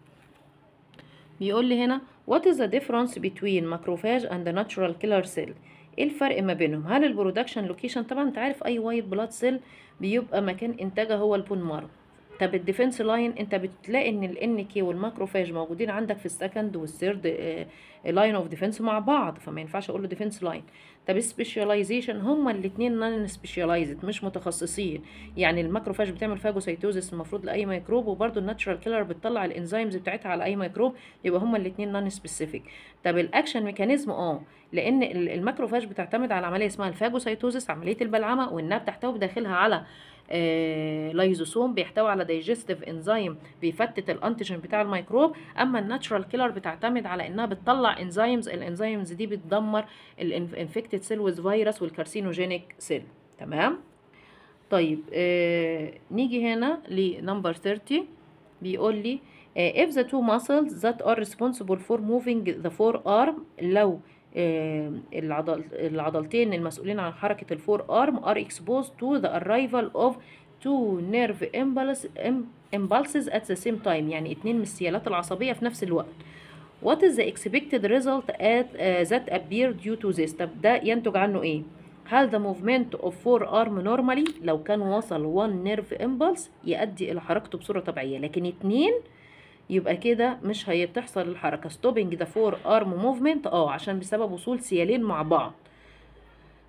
بيقول لي هنا what is the difference between macrophage and natural killer cell ايه الفرق ما بينهم هل البرودكشن لوكيشن طبعا انت عارف اي وايت بلاد سيل بيبقى مكان انتاجها هو البون مارو طب الديفنس لاين انت بتلاقي ان الان كي والماكروفاج موجودين عندك في السكند والثيرد لاين اوف ديفنس مع بعض فما ينفعش اقول له ديفنس لاين طب سبيشاليزيشن هما الاثنين نون سبيشاليزد مش متخصصين يعني الماكروفاج بتعمل فاجوسيتوزس المفروض لاي ميكروب وبرده الناتشرال كيلر بتطلع الانزيمز بتاعتها على اي ميكروب يبقى هما الاثنين نون سبيسيفيك طب الاكشن ميكانيزم اه لان ال- الماكروفاج بتعتمد على عمليه اسمها الفاجوسيتوزس عمليه البلعمه وانها بتحتوي بداخلها على آه، لايزوسوم بيحتوي على دايجستيف انزيم بيفتت الانتيجين بتاع الميكروب اما الناتشرال كيلر بتعتمد على انها بتطلع انزيمز الانزيمز دي بتدمر الانفكتد سيل ويز فيروس والكارسينوجينيك سيل تمام طيب آه نيجي هنا لنمبر 30 بيقول لي آه if the two muscles that are responsible for moving the forearm لو آه العضل العضلتين المسؤولين عن حركة الفور arm are exposed to the arrival of two nerve impulse, im- impulses at the same time يعني اتنين من السيالات العصبية في نفس الوقت What is the expected result at uh, that appear due to this طب ده ينتج عنه ايه هل the movement of forearm normally لو كان وصل one nerve impulse يؤدي الى حركته بصورة طبيعية لكن اتنين يبقى كده مش هتحصل الحركة stopping the forearm movement اه عشان بسبب وصول سيالين مع بعض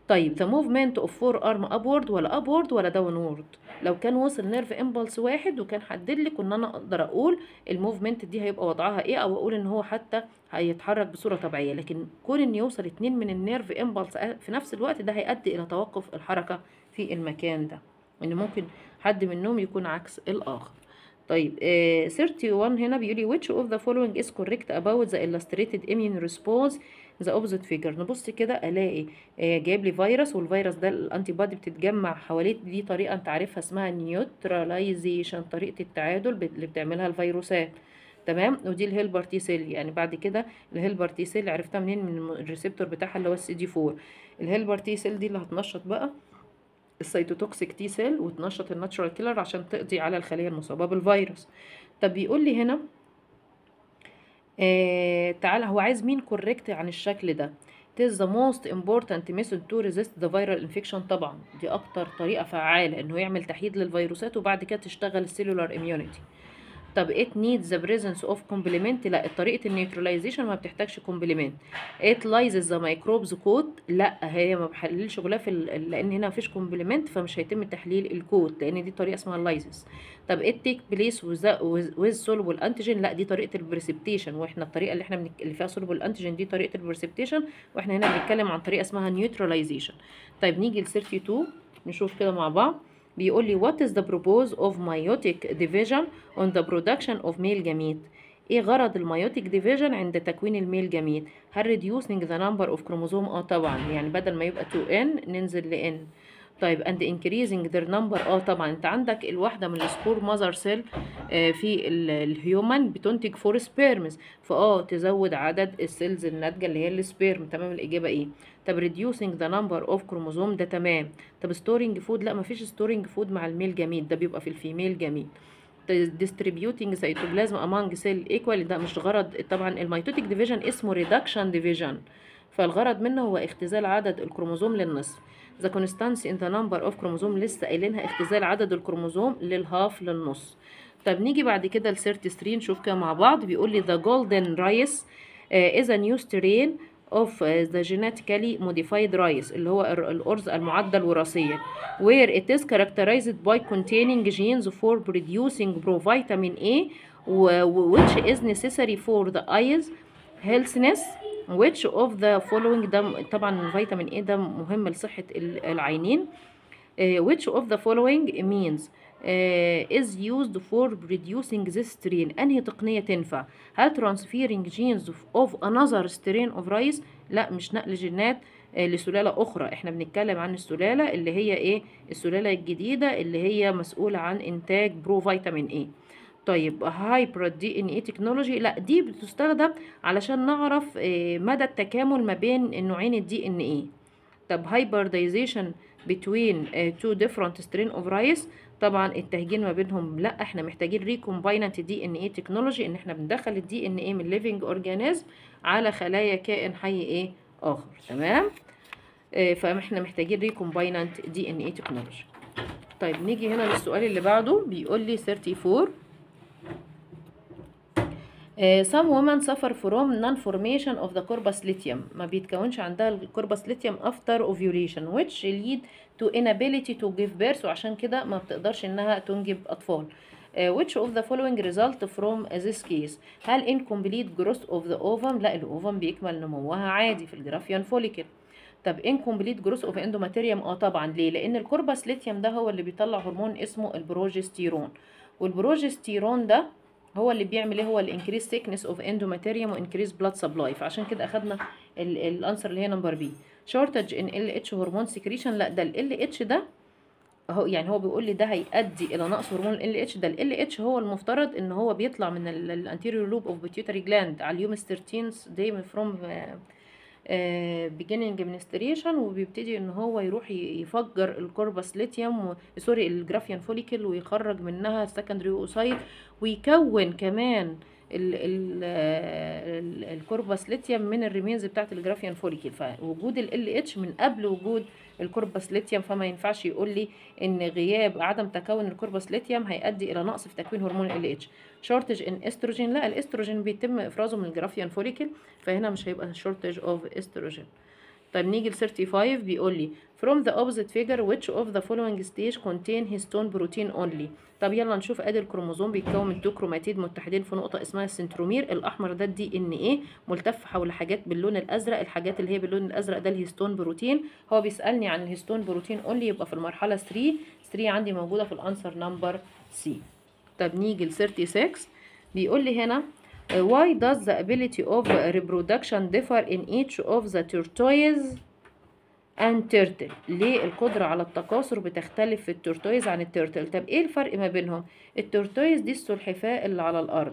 طيب the movement of forearm upward ولا upward ولا downward لو كان وصل نيرف امبلس واحد وكان حدد لي كنا انا اقدر اقول الموفمنت دي هيبقى وضعها ايه او اقول ان هو حتى هيتحرك بصوره طبيعيه لكن كون ان يوصل اتنين من النيرف امبلس في نفس الوقت ده هيؤدي الى توقف الحركه في المكان ده ان ممكن حد منهم يكون عكس الاخر طيب آه 31 هنا بيقول لي which of the following is correct about the illustrated immune response ذا اوبزيت فيجر نبص كده الاقي آه جايب لي فيروس والفيروس ده الانتي بادي بتتجمع حواليه دي طريقه انت عارفها اسمها نيوتراليزيشن طريقه التعادل اللي بتعملها الفيروسات تمام ودي الهيلبر تي سيل يعني بعد كده الهيلبر تي سيل عرفتها منين من الريسبتور بتاعها اللي هو السي دي 4 الهيلبر تي سيل دي اللي هتنشط بقى السيتوتوكسيك تي سيل وتنشط الناتشورال كيلر عشان تقضي على الخليه المصابه بالفيروس طب بيقول لي هنا آه تعالى هو عايز مين كوريكت عن الشكل ده It is the most important method to resist the viral infection طبعا دي اكتر طريقة فعالة انه يعمل تحييد للفيروسات وبعد كده تشتغل السيلولار immunity طب it needs the presence of complement لا طريقة النيوتراليزيشن ما بتحتاجش complement it lyses the microbes code لا هي ما بحللش غلاف ال... لان هنا مفيش complement فمش هيتم تحليل الكود لان دي طريقة اسمها lysis طب it take place with, with, with soluble antigen لا دي طريقة البريسبتيشن واحنا الطريقة اللي احنا بنك... اللي فيها soluble antigen دي طريقة البريسبتيشن واحنا هنا بنتكلم عن طريقة اسمها neutralization طيب نيجي ل 32 نشوف كده مع بعض بيقول لي what is the purpose of meiotic division on the production of male gamete ايه غرض الميوتيك ديفيجن عند تكوين الميل جميت هل reducing the number of chromosome اه طبعا يعني بدل ما يبقى 2n ننزل ل n طيب and increasing their number اه طبعا انت عندك الواحده من السبور ماذر سيل آه في الهيومن بتنتج فور سبيرمز فاه تزود عدد السيلز الناتجه اللي هي السبيرم تمام الاجابه ايه طب reducing the number of chromosome ده تمام طب storing food لا مفيش storing food مع الميل جميل ده بيبقى في الفيميل جميل distributing cytoplasm among cell equal ده مش غرض طبعا الميتوتيك ديفيجن اسمه reduction division فالغرض منه هو اختزال عدد الكروموزوم للنصف the constants in the number of chromosome لسه قايلينها اختزال عدد الكروموزوم للهاف للنص طب نيجي بعد كده ل 33 نشوف كده مع بعض بيقول لي the golden rice uh, is a new strain of uh, the genetically modified rice اللي هو الأرز المعدل وراثيا where it is characterized by containing genes for producing provitamin A which is necessary for the eyes healthiness which of the following ده طبعا فيتامين A ده مهم لصحة العينين uh, which of the following means uh, is used for producing this strain انهي تقنية تنفع هل transferring genes of another strain of rice لا مش نقل جينات uh, لسلالة أخرى احنا بنتكلم عن السلالة اللي هي ايه السلالة الجديدة اللي هي مسؤولة عن إنتاج برو فيتامين A طيب هايبرد دي ان اي تكنولوجي لا دي بتستخدم علشان نعرف مدى التكامل ما بين النوعين الدي ان اي طب هايبردايزيشن between two different strain of rice طبعا التهجين ما بينهم لا احنا محتاجين ريكومبايننت دي ان اي تكنولوجي ان احنا بندخل الدي ان اي من ليفنج اورجانيزم على خلايا كائن حي ايه اخر تمام اه فاحنا محتاجين ريكومبايننت دي ان اي تكنولوجي طيب نيجي هنا للسؤال اللي بعده بيقول لي 34 Uh, some women suffer from non-formation of the corpus luteum ما بيتكونش عندها الكوربس luteum after ovulation which lead to inability to give birth وعشان كده ما بتقدرش انها تنجب اطفال uh, which of the following result from this case هل incomplete growth of the ovum لا الاوفم بيكمل نموها عادي في الجرافيان فوليكل طب incomplete growth of endometrium اه طبعا ليه لان الكوربس luteum ده هو اللي بيطلع هرمون اسمه البروجستيرون والبروجستيرون ده هو اللي بيعمل ايه هو الانكريز ثيكنس اوف اندوماتيريوم وانكريز بلاد سبلاي فعشان كده اخدنا الانسر اللي هي نمبر بي شورتج ان ال اتش هرمون سكريشن لا ده ال اتش ده اهو يعني هو بيقول لي ده هيؤدي الى نقص هرمون ال اتش ده ال اتش هو المفترض ان هو بيطلع من الانتيريور لوب اوف بيتيوتري جلاند على اليوم 13 داي فروم beginning menstruation وبيبتدي ان هو يروح يفجر الكوربس ليتيوم سوري الجرافيان فوليكل ويخرج منها السكندري اوسايت ويكون كمان ال ال ال الكوربس ليتيوم من الريمينز بتاعت الجرافيان فوليكل فوجود ال اتش من قبل وجود الكوربس ليتيوم فما ينفعش يقول لي ان غياب عدم تكون الكوربس ليتيوم هيؤدي الى نقص في تكوين هرمون ال اتش شورتج ان استروجين لا الاستروجين بيتم افرازه من الجرافيان فوليكل فهنا مش هيبقى شورتج اوف استروجين طيب نيجي ل 35 بيقول لي from the opposite figure which of the following stage contain histone protein only طب يلا نشوف ادي الكروموزوم بيتكون من تو كروماتيد متحدين في نقطه اسمها السنترومير الاحمر ده الدي ان ايه ملتف حول حاجات باللون الازرق الحاجات اللي هي باللون الازرق ده الهيستون بروتين هو بيسالني عن الهيستون بروتين اونلي يبقى في المرحله 3 3 عندي موجوده في الانسر نمبر سي طب نيجي ل 36 بيقول لي هنا why does the ability of reproduction differ in each of the tortoise and turtle ليه القدرة على التكاثر بتختلف في التورتويز عن التورتل طب ايه الفرق ما بينهم التورتويز دي السلحفاة اللي على الارض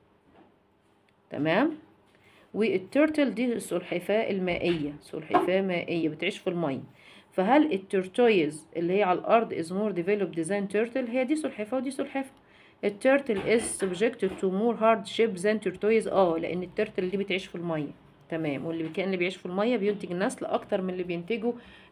تمام والتورتل دي السلحفاة المائية سلحفاة مائية بتعيش في المية فهل التورتويز اللي هي على الارض is more developed than turtle هي دي سلحفاة ودي سلحفاة التورتل is subjected to more hardship than tortoise اه لان التورتل دي بتعيش في المية تمام واللي كان اللي بيعيش في الميه بينتج النسل اكتر من اللي بينتجه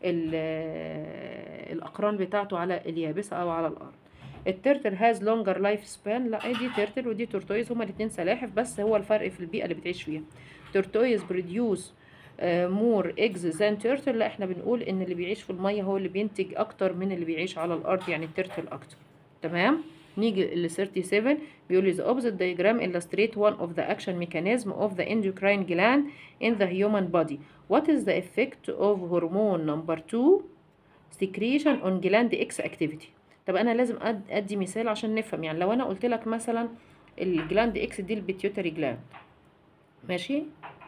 الاقران بتاعته على اليابسه او على الارض الترتل هاز لونجر لايف سبان لا دي ترتل ودي تورتويز هما الاثنين سلاحف بس هو الفرق في البيئه اللي بتعيش فيها تورتويز بروديوس مور ايجز ذان تيرتل لا احنا بنقول ان اللي بيعيش في الميه هو اللي بينتج اكتر من اللي بيعيش على الارض يعني الترتل اكتر تمام نيجي ل 37 بيقول لي the opposite diagram illustrate one of the action mechanism of the endocrine gland in the human body what is the effect of hormone number 2 secretion on gland X activity طب انا لازم ادي مثال عشان نفهم يعني لو انا قلت لك مثلا الجلاند اكس دي البيتيوتري جلاند ماشي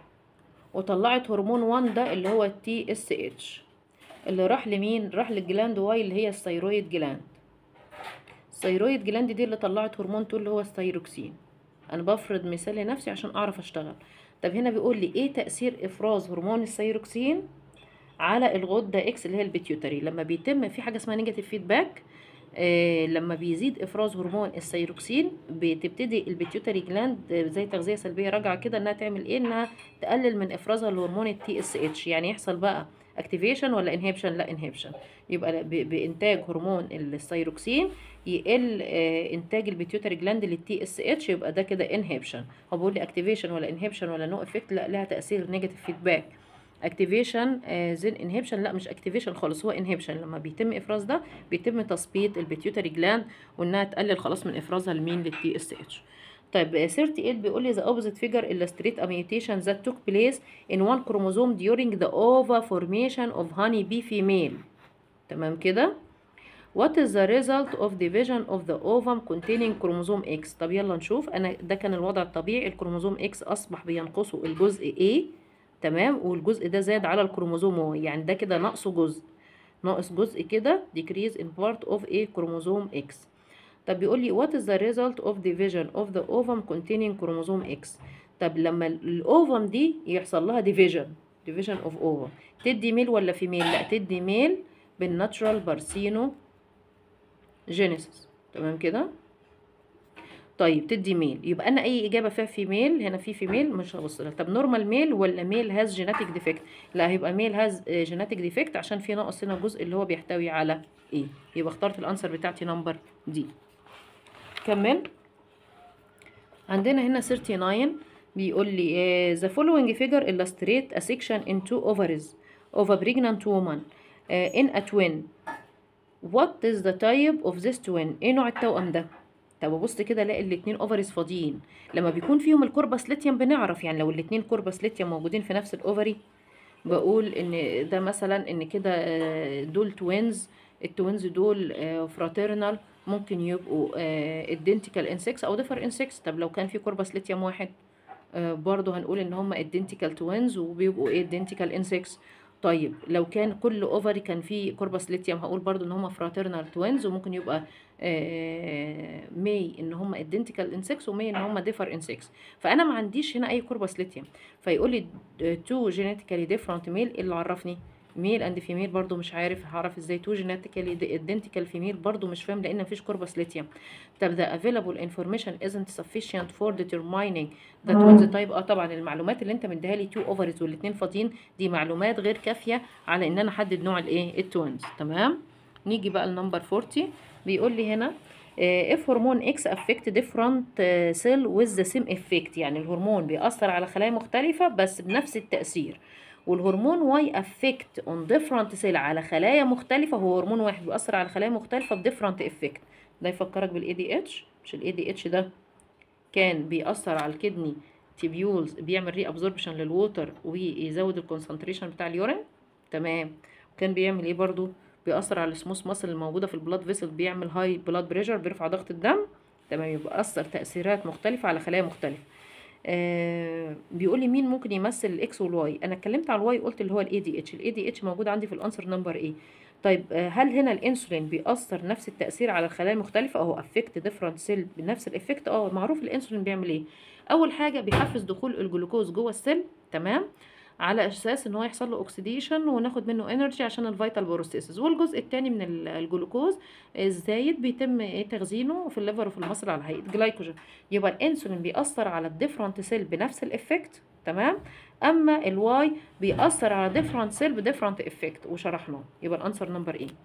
وطلعت هرمون 1 ده اللي هو التي اس اتش اللي راح لمين راح للجلاند واي اللي هي الثيرويد جلاند الثيرويد جلاند دي اللي طلعت هرمون 2 اللي هو الثيروكسين انا بفرض مثال لنفسي عشان اعرف اشتغل طب هنا بيقول لي ايه تاثير افراز هرمون الثيروكسين على الغده اكس اللي هي البيتيوتري لما بيتم في حاجه اسمها نيجاتيف فيدباك آه لما بيزيد افراز هرمون الثيروكسين بتبتدي البيتيوتري جلاند زي تغذيه سلبيه راجعه كده انها تعمل ايه انها تقلل من افرازها لهرمون التي اس اتش يعني يحصل بقى اكتيفيشن ولا انهبشن لا انهبشن يبقى بانتاج هرمون الثيروكسين يقل انتاج البيتيوتري جلاند للتي اس اتش يبقى ده كده انهبشن هو بيقول لي اكتيفيشن ولا انهبشن ولا نو افكت لا لها تاثير نيجاتيف فيدباك اكتيفيشن زين انهبشن لا مش اكتيفيشن خالص هو انهبشن لما بيتم افراز ده بيتم تثبيط البيتيوتري جلاند وانها تقلل خلاص من افرازها لمين للتي اس اتش طيب 38 بيقول لي the opposite figure illustrate a mutation that took place in one chromosome during the ova formation of honeybee female تمام كده What is the result of division of the ovum containing chromosome X طب يلا نشوف انا ده كان الوضع الطبيعي الكروموزوم X اصبح بينقصه الجزء A تمام والجزء ده زاد على الكروموزوم Y يعني ده كده ناقصه جزء ناقص جزء كده decrease in part of A chromosome X طب بيقول لي what is the result of division of the ovum containing chromosome X طب لما الاوفم دي يحصل لها division division of ovum تدي ميل ولا فيميل لا تدي ميل بالناتشرال بارسينو جينيسيس تمام كده طيب تدي ميل يبقى انا اي اجابه فيها فيميل هنا في فيميل مش هبص لها طب نورمال ميل ولا ميل هاز جيناتيك ديفكت لا هيبقى ميل هاز جيناتيك ديفكت عشان في ناقص هنا جزء اللي هو بيحتوي على ايه يبقى اخترت الانسر بتاعتي نمبر دي كمل عندنا هنا 39 بيقول لي uh, the following figure illustrate a section in two ovaries of a pregnant woman uh, in a twin what is the type of this twin ايه نوع التوأم ده طب ابص كده الاقي الاتنين اوفريز فاضيين لما بيكون فيهم الكوربس ليتيوم بنعرف يعني لو الاتنين كوربس ليتيوم موجودين في نفس الاوفري بقول ان ده مثلا ان كده دول توينز التوينز دول فراترنال ممكن يبقوا ادنتيكال ان 6 او ديفر ان 6 طب لو كان في كوربس ليتيوم واحد برضه هنقول ان هم ادنتيكال توينز وبيبقوا ايه ادنتيكال ان 6 طيب لو كان كل اوفري كان فيه كوربس ليتيوم هقول برضو ان هم فراترنال توينز وممكن يبقى مي ان هم ادنتيكال ان 6 ومي ان هم ديفر ان 6 فانا ما عنديش هنا اي كوربس ليتيوم فيقول لي تو جينيتيكالي ديفرنت ميل ايه اللي عرفني ميل اند فيميل برضو مش عارف هعرف ازاي تو جينيتيكالي ادنتيكال فيميل برضو مش فاهم لان مفيش كوربس ليتيوم طب the available information isn't sufficient for determining the twins type اه طبعا المعلومات اللي انت مديها لي تو اوفرز والاثنين فاضيين دي معلومات غير كافيه على ان انا احدد نوع الايه التوينز تمام نيجي بقى لنمبر 40 بيقول لي هنا if هرمون X affect different cell with the same effect يعني الهرمون بيأثر على خلايا مختلفة بس بنفس التأثير والهرمون واي افكت اون ديفرنت سيل على خلايا مختلفه هو هرمون واحد بيأثر على خلايا مختلفه بديفرنت افكت ده يفكرك بالاي دي اتش مش الاي دي اتش ده كان بيأثر على الكدني تيبيولز بيعمل ري ابزوربشن للووتر ويزود الكونسنتريشن بتاع اليورين تمام وكان بيعمل ايه برضو بيأثر على السموث ماسل الموجوده في البلاد فيسل بيعمل هاي بلاد بريشر بيرفع ضغط الدم تمام يبقى أثر تأثيرات مختلفة على خلايا مختلفة آه بيقول لي مين ممكن يمثل الاكس والواي انا اتكلمت على الواي قلت اللي هو الاي دي اتش الاي دي اتش موجود عندي في الانسر نمبر ايه طيب آه هل هنا الانسولين بيأثر نفس التأثير على الخلايا المختلفة اهو افكت ديفرنت سيل بنفس الافكت اه معروف الانسولين بيعمل ايه اول حاجة بيحفز دخول الجلوكوز جوه السيل تمام على اساس ان هو يحصل له اوكسيديشن وناخد منه انرجي عشان الفيتال بروسيسز والجزء الثاني من الجلوكوز الزايد بيتم ايه تخزينه في الليفر وفي المصل على هيئه جلايكوجين يبقى الانسولين بيأثر على الديفرنت سيل بنفس الافكت تمام اما الواي بيأثر على ديفرنت سيل بديفرنت افكت وشرحناه يبقى الانسر نمبر ايه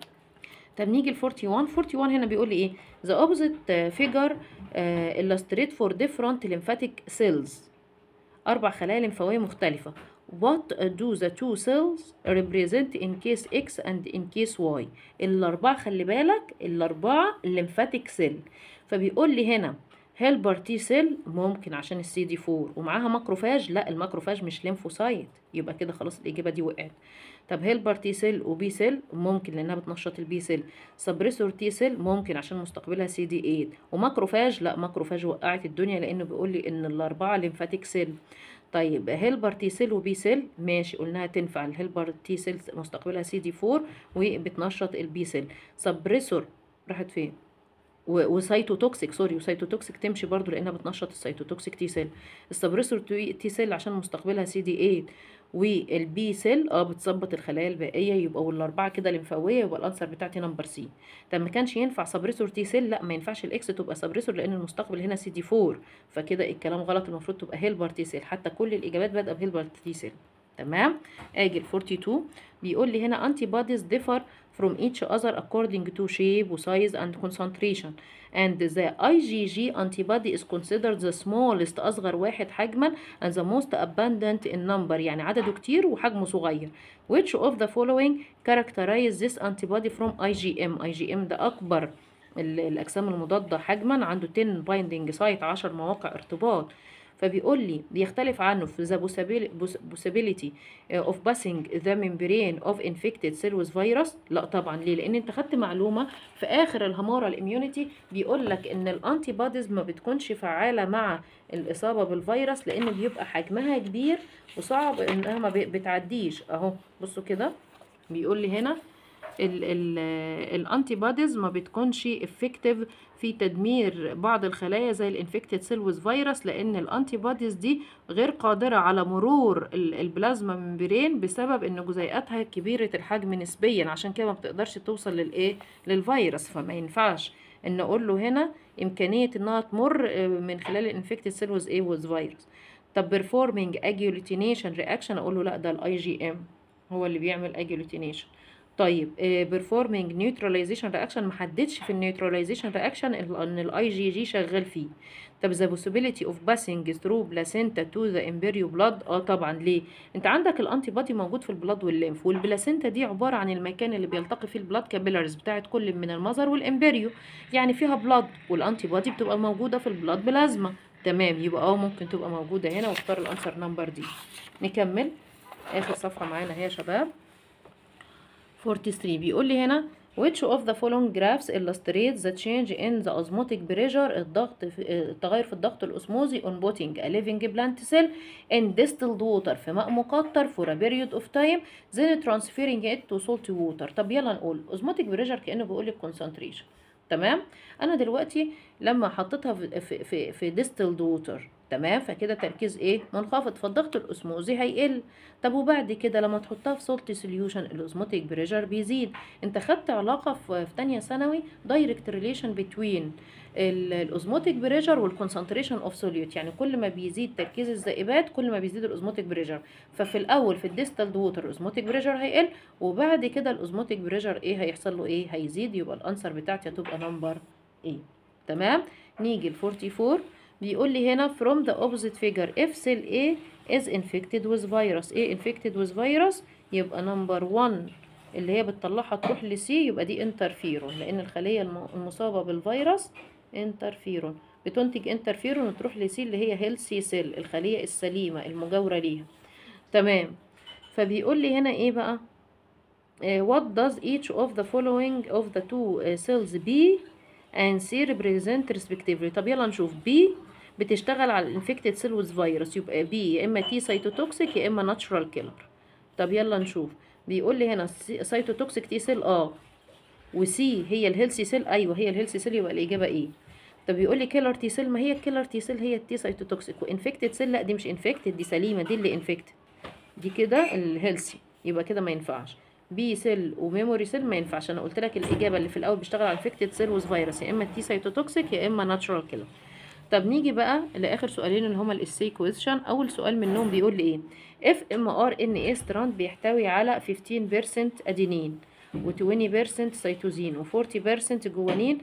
طب نيجي ل 41 41 هنا بيقول لي ايه the opposite figure uh, illustrate for different lymphatic cells أربع خلايا لمفاوية مختلفة What do the two cells represent in case X and in case Y الأربعة خلي بالك الأربعة الليمفاتيك سيل فبيقول لي هنا هيلبر تي سيل ممكن عشان السي دي 4 ومعاها ماكروفاج لا الماكروفاج مش ليمفوسايت يبقى كده خلاص الإجابة دي وقعت طب هيلبر تي سيل وبي سيل ممكن لانها بتنشط البي سيل سبريسور تي سيل ممكن عشان مستقبلها سي دي 8 وماكروفاج لا ماكروفاج وقعت الدنيا لانه بيقول لي ان الاربعه ليمفاتيك سيل طيب هيلبر تي سيل وبي سيل ماشي قلناها تنفع الهيلبر تي سيل مستقبلها سي دي 4 وبتنشط البي سيل سبريسور راحت فين وسايتوتوكسيك سوري وسايتوتوكسيك تمشي برضو لانها بتنشط السايتوتوكسيك تي سيل السبريسور تي سيل عشان مستقبلها سي دي 8 والبي سيل اه بتظبط الخلايا الباقيه يبقى والاربعه كده لمفاويه يبقى الانسر بتاعتي نمبر سي طب ما كانش ينفع سبريسور تي سيل لا ما ينفعش الاكس تبقى سبريسور لان المستقبل هنا سي دي 4 فكده الكلام غلط المفروض تبقى هيلبر تي سيل حتى كل الاجابات بادئه بهيلبر تي سيل تمام اجي ال 42 بيقول لي هنا انتي بوديز differ from each other according to shape size and concentration and the IgG antibody is considered the smallest أصغر واحد حجما and the most abundant in number يعني عدده كتير وحجمه صغير which of the following characterize this antibody from IgM IgM ده أكبر الأجسام المضادة حجما عنده 10 binding site 10 مواقع ارتباط فبيقول لي بيختلف عنه في the possibility of passing the membrane of infected cell with virus لا طبعا ليه لان انت خدت معلومه في اخر الهماره الاميونيتي بيقول لك ان الانتي بوديز ما بتكونش فعاله مع الاصابه بالفيروس لان بيبقى حجمها كبير وصعب انها ما بتعديش اهو بصوا كده بيقول لي هنا الانتي بوديز ما بتكونش افكتيف في تدمير بعض الخلايا زي الانفكتد سيل ويز فيروس لان الانتي بوديز دي غير قادره على مرور البلازما ممبرين بسبب ان جزيئاتها كبيره الحجم نسبيا عشان كده ما بتقدرش توصل للايه للفيروس فما ينفعش ان اقول له هنا امكانيه انها تمر من خلال الانفكتد سيل ويز ايه ويز فيروس طب بيرفورمينج اجيوليتينيشن رياكشن اقول له لا ده الاي جي ام هو اللي بيعمل اجيوليتينيشن طيب بيرفورمينج نيوتراليزيشن رياكشن محددش في النيوتراليزيشن رياكشن ان الاي جي جي شغال فيه طب ذا possibility اوف باسنج ثرو بلاسينتا تو ذا امبريو بلاد اه طبعا ليه انت عندك الانتي بودي موجود في البلاد والليمف والبلاسينتا دي عباره عن المكان اللي بيلتقي فيه البلاد كابيلاريز بتاعت كل من المذر والامبريو يعني فيها بلاد والانتي بودي بتبقى موجوده في البلاد بلازما تمام يبقى اه ممكن تبقى موجوده هنا واختار الانسر نمبر دي نكمل اخر صفحه معانا اهي يا شباب 43 بيقول لي هنا which of the following graphs illustrates the change in the osmotic pressure الضغط في التغير في الضغط الأسموزي on putting a living plant cell in distilled water في ماء مقطر for a period of time then transferring it to salty water طب يلا نقول osmotic pressure كأنه بيقول لك concentration تمام انا دلوقتي لما حطيتها في في في, في distilled water تمام فكده تركيز ايه منخفض فالضغط الاسموزي هيقل طب وبعد كده لما تحطها في سولت سوليوشن الاوزموتيك بريشر بيزيد انت خدت علاقه في, في تانية ثانوي دايركت ريليشن بتوين الاوزموتيك بريشر والكونسنتريشن اوف سوليوت يعني كل ما بيزيد تركيز الذائبات كل ما بيزيد الاوزموتيك بريشر ففي الاول في الديستالد ووتر الاوزموتيك بريشر هيقل وبعد كده الاوزموتيك بريشر ايه هيحصل له ايه هيزيد يبقى الانسر بتاعتي هتبقى نمبر ايه تمام نيجي ل 44 بيقول لي هنا from the opposite figure if cell A is infected with virus A infected with virus يبقى نمبر 1 اللي هي بتطلعها تروح لسي يبقى دي انترفيرون لان الخليه الم- المصابه بالفيروس انترفيرون بتنتج انترفيرون وتروح لسي اللي هي هيلثي سيل الخليه السليمه المجاوره ليها تمام فبيقول لي هنا ايه بقى Uh, what does each of the following of the two uh, cells B and C represent respectively طب يلا نشوف B بتشتغل على الانفكتد سيل with فيروس يبقى B يا اما T سيتوتوكسيك يا اما ناتشورال كيلر طب يلا نشوف بيقول لي هنا سيتوتوكسيك تي سيل اه وسي هي الهيلثي سيل ايوه هي الهيلثي سيل يبقى الاجابه ايه طب بيقول لي كيلر تي سيل ما هي الكيلر تي سيل هي التي سيتوتوكسيك وانفكتد سيل لا دي مش انفكتد دي سليمه دي اللي انفكتد دي كده الهيلثي يبقى كده ما ينفعش بي سيل وميموري سيل ما ينفعش انا قلت لك الاجابه اللي في الاول بيشتغل على انفكتد سيل وز فيروس يا اما التي سيتوتوكسيك يا اما ناتشورال كيلر طب نيجي بقى لاخر سؤالين اللي هما الاسي كويشن اول سؤال منهم بيقول لي ايه اف ام ار ان اي ستراند بيحتوي على 15% ادينين و20% سيتوزين و40% جوانين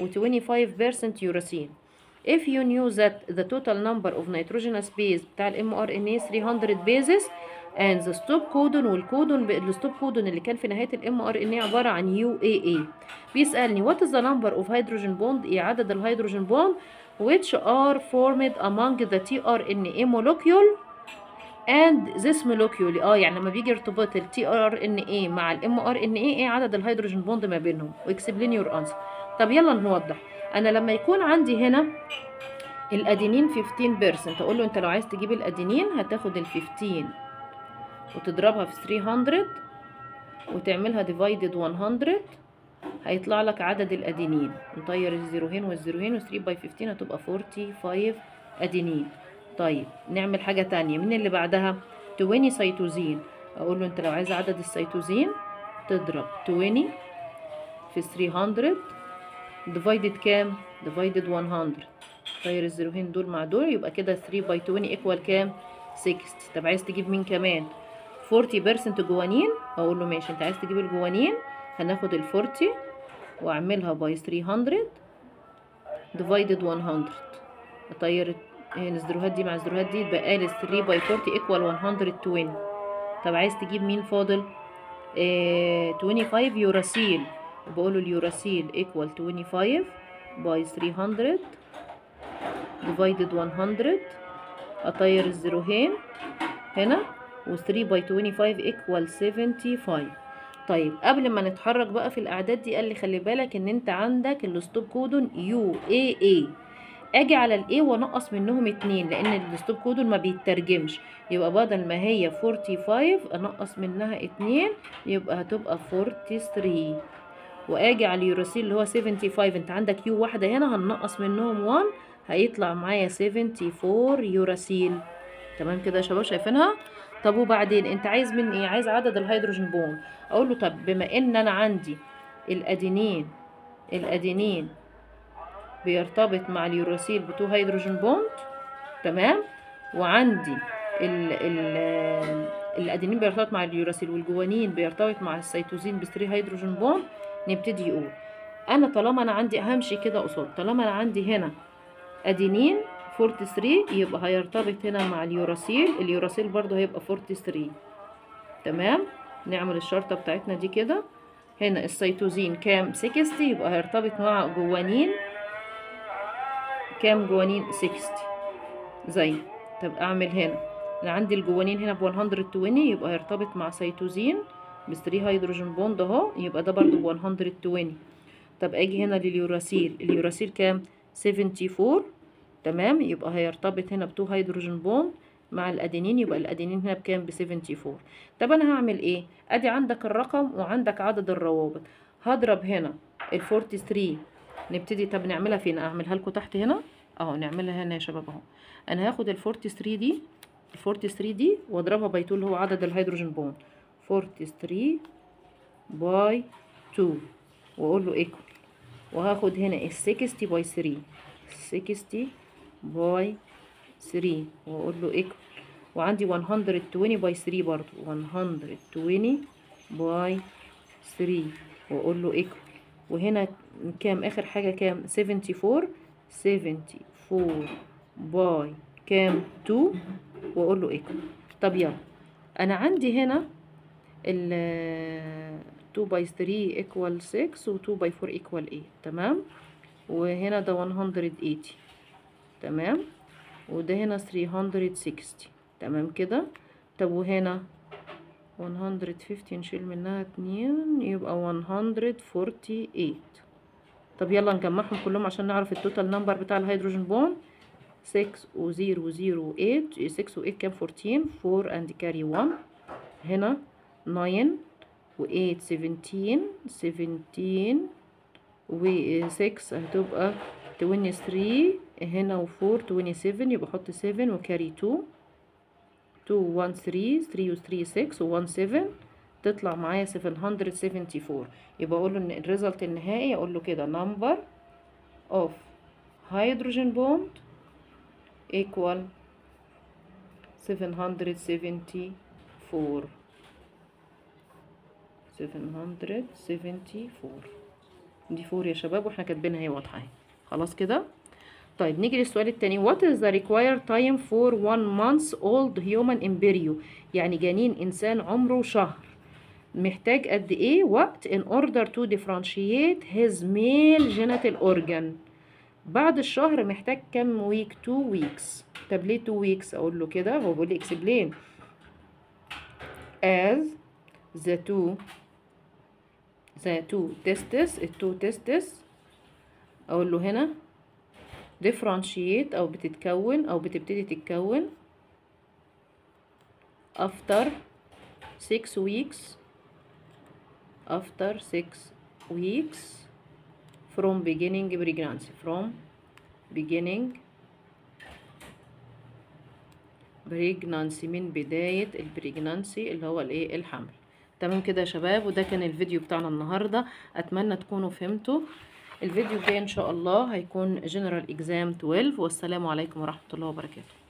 و25% يوراسين if you knew that the total number of nitrogenous base بتاع الام ار ان اي 300 bases and the stop codon والكودون الستوب كودون اللي كان في نهايه الام ار ان اي عباره عن يو اي اي بيسالني what is the number of hydrogen bond ايه عدد الهيدروجين bond which are formed among the tRNA molecule and this molecule اه يعني لما بيجي ارتباط ال tRNA مع ال mRNA ايه عدد الهيدروجين بوند ما بينهم واكسبلين يور انسر طب يلا نوضح انا لما يكون عندي هنا الادينين 15% اقول له انت لو عايز تجيب الادينين هتاخد ال 15 وتضربها في 300 وتعملها divided 100 هيطلع لك عدد الادينين نطير الزيروهين والزيروهين و3 باي 15 هتبقى 45 ادينين طيب نعمل حاجة تانية من اللي بعدها 20 سيتوزين اقول له انت لو عايز عدد السيتوزين تضرب 20 في 300 divided كام divided 100 طير الزيروهين دول مع دول يبقى كده 3 باي 20 ايكوال كام 60 طب عايز تجيب مين كمان 40% جوانين اقول له ماشي انت عايز تجيب الجوانين هناخد ال 40 واعملها باي 300 divided 100 اطير هنا الزيروهات دي مع الزيروهات دي يبقى لي 3 باي 40 ايكوال 120 طب عايز تجيب مين فاضل آه 25 يوراسيل بقول له اليوراسيل ايكوال 25 باي 300 divided 100 اطير الزيروهين هنا و3 باي 25 equal 75 طيب قبل ما نتحرك بقى في الاعداد دي قال لي خلي بالك ان انت عندك الستوب كودون يو اي اي اجي على الاي وانقص منهم اتنين لان الستوب كودون ما بيترجمش يبقى بدل ما هي 45 انقص منها اتنين يبقى هتبقى 43 واجي على اليوراسيل اللي هو 75 انت عندك يو واحده هنا هننقص منهم 1 هيطلع معايا 74 يوراسيل تمام كده يا شباب شايفينها طب وبعدين انت عايز مني ايه عايز عدد الهيدروجين بوند اقول له طب بما ان انا عندي الادينين الادينين بيرتبط مع اليوراسيل بتو هيدروجين بوند تمام وعندي ال ال الادينين بيرتبط مع اليوراسيل والجوانين بيرتبط مع السيتوزين ب 3 هيدروجين بوند نبتدي يقول انا طالما انا عندي همشي كده قصاد طالما انا عندي هنا ادينين 43 يبقى هيرتبط هنا مع اليوراسيل اليوراسيل برضو هيبقى 43 تمام نعمل الشرطة بتاعتنا دي كده هنا السيتوزين كام 60 يبقى هيرتبط مع جوانين كام جوانين 60 زي طب اعمل هنا انا عندي الجوانين هنا ب 120 يبقى هيرتبط مع سيتوزين ب 3 هيدروجين بوند اهو يبقى ده برضو ب 120 طب اجي هنا لليوراسيل اليوراسيل كام 74 تمام يبقى هيرتبط هنا بتو هيدروجين بوند مع الادينين يبقى الادينين هنا بكام ب 74 طب انا هعمل ايه ادي عندك الرقم وعندك عدد الروابط هضرب هنا ال 43 نبتدي طب نعملها فين اعملها لكم تحت هنا اهو نعملها هنا يا شباب اهو انا هاخد ال 43 دي ال 43 دي واضربها باي 2 اللي هو عدد الهيدروجين بوند 43 باي 2 واقول له ايكوال وهاخد هنا ال 60 باي 3 60 باي 3 واقول له ايكوال وعندي 120 باي 3 برضو 120 باي 3 واقول له ايكوال وهنا كام اخر حاجه كام 74 74 باي كام 2 واقول له ايكوال طب يلا انا عندي هنا ال 2 باي 3 ايكوال 6 و 2 باي 4 ايكوال 8 تمام وهنا ده 180 تمام وده هنا 360 تمام كده طب وهنا 150 نشيل منها اتنين يبقى 148 طب يلا نجمعهم كلهم عشان نعرف التوتال نمبر بتاع الهيدروجين بون 6 و 0 و 0 و 8 6 و 8 كام 14 4 and carry 1 هنا 9 و 8 17 17 و 6 هتبقى 23 هنا و 4 27 يبقى احط 7 وكاري 2 2 1 3 3 و 3 6 و 1 7 تطلع معايا 774 يبقى اقول له ان الريزلت النهائي اقول له كده number of hydrogen bond equal 774 774 دي 4 يا شباب واحنا كاتبينها هي واضحه اهي خلاص كده طيب نيجي للسؤال التاني what is the required time for one month old human embryo يعني جنين انسان عمره شهر محتاج قد ايه وقت in order to differentiate his male genital organ بعد الشهر محتاج كام ويك 2 weeks طب ليه 2 weeks اقول له كده هو بيقول لي explain as the two the two testes ال two testes اقول له هنا differentiate او بتتكون او بتبتدي تتكون after 6 weeks after 6 weeks from beginning pregnancy from beginning pregnancy من بداية البريجنانسي اللي هو الايه الحمل تمام كده يا شباب وده كان الفيديو بتاعنا النهاردة اتمنى تكونوا فهمتوا الفيديو الجاي ان شاء الله هيكون جنرال اكزام 12 والسلام عليكم ورحمة الله وبركاته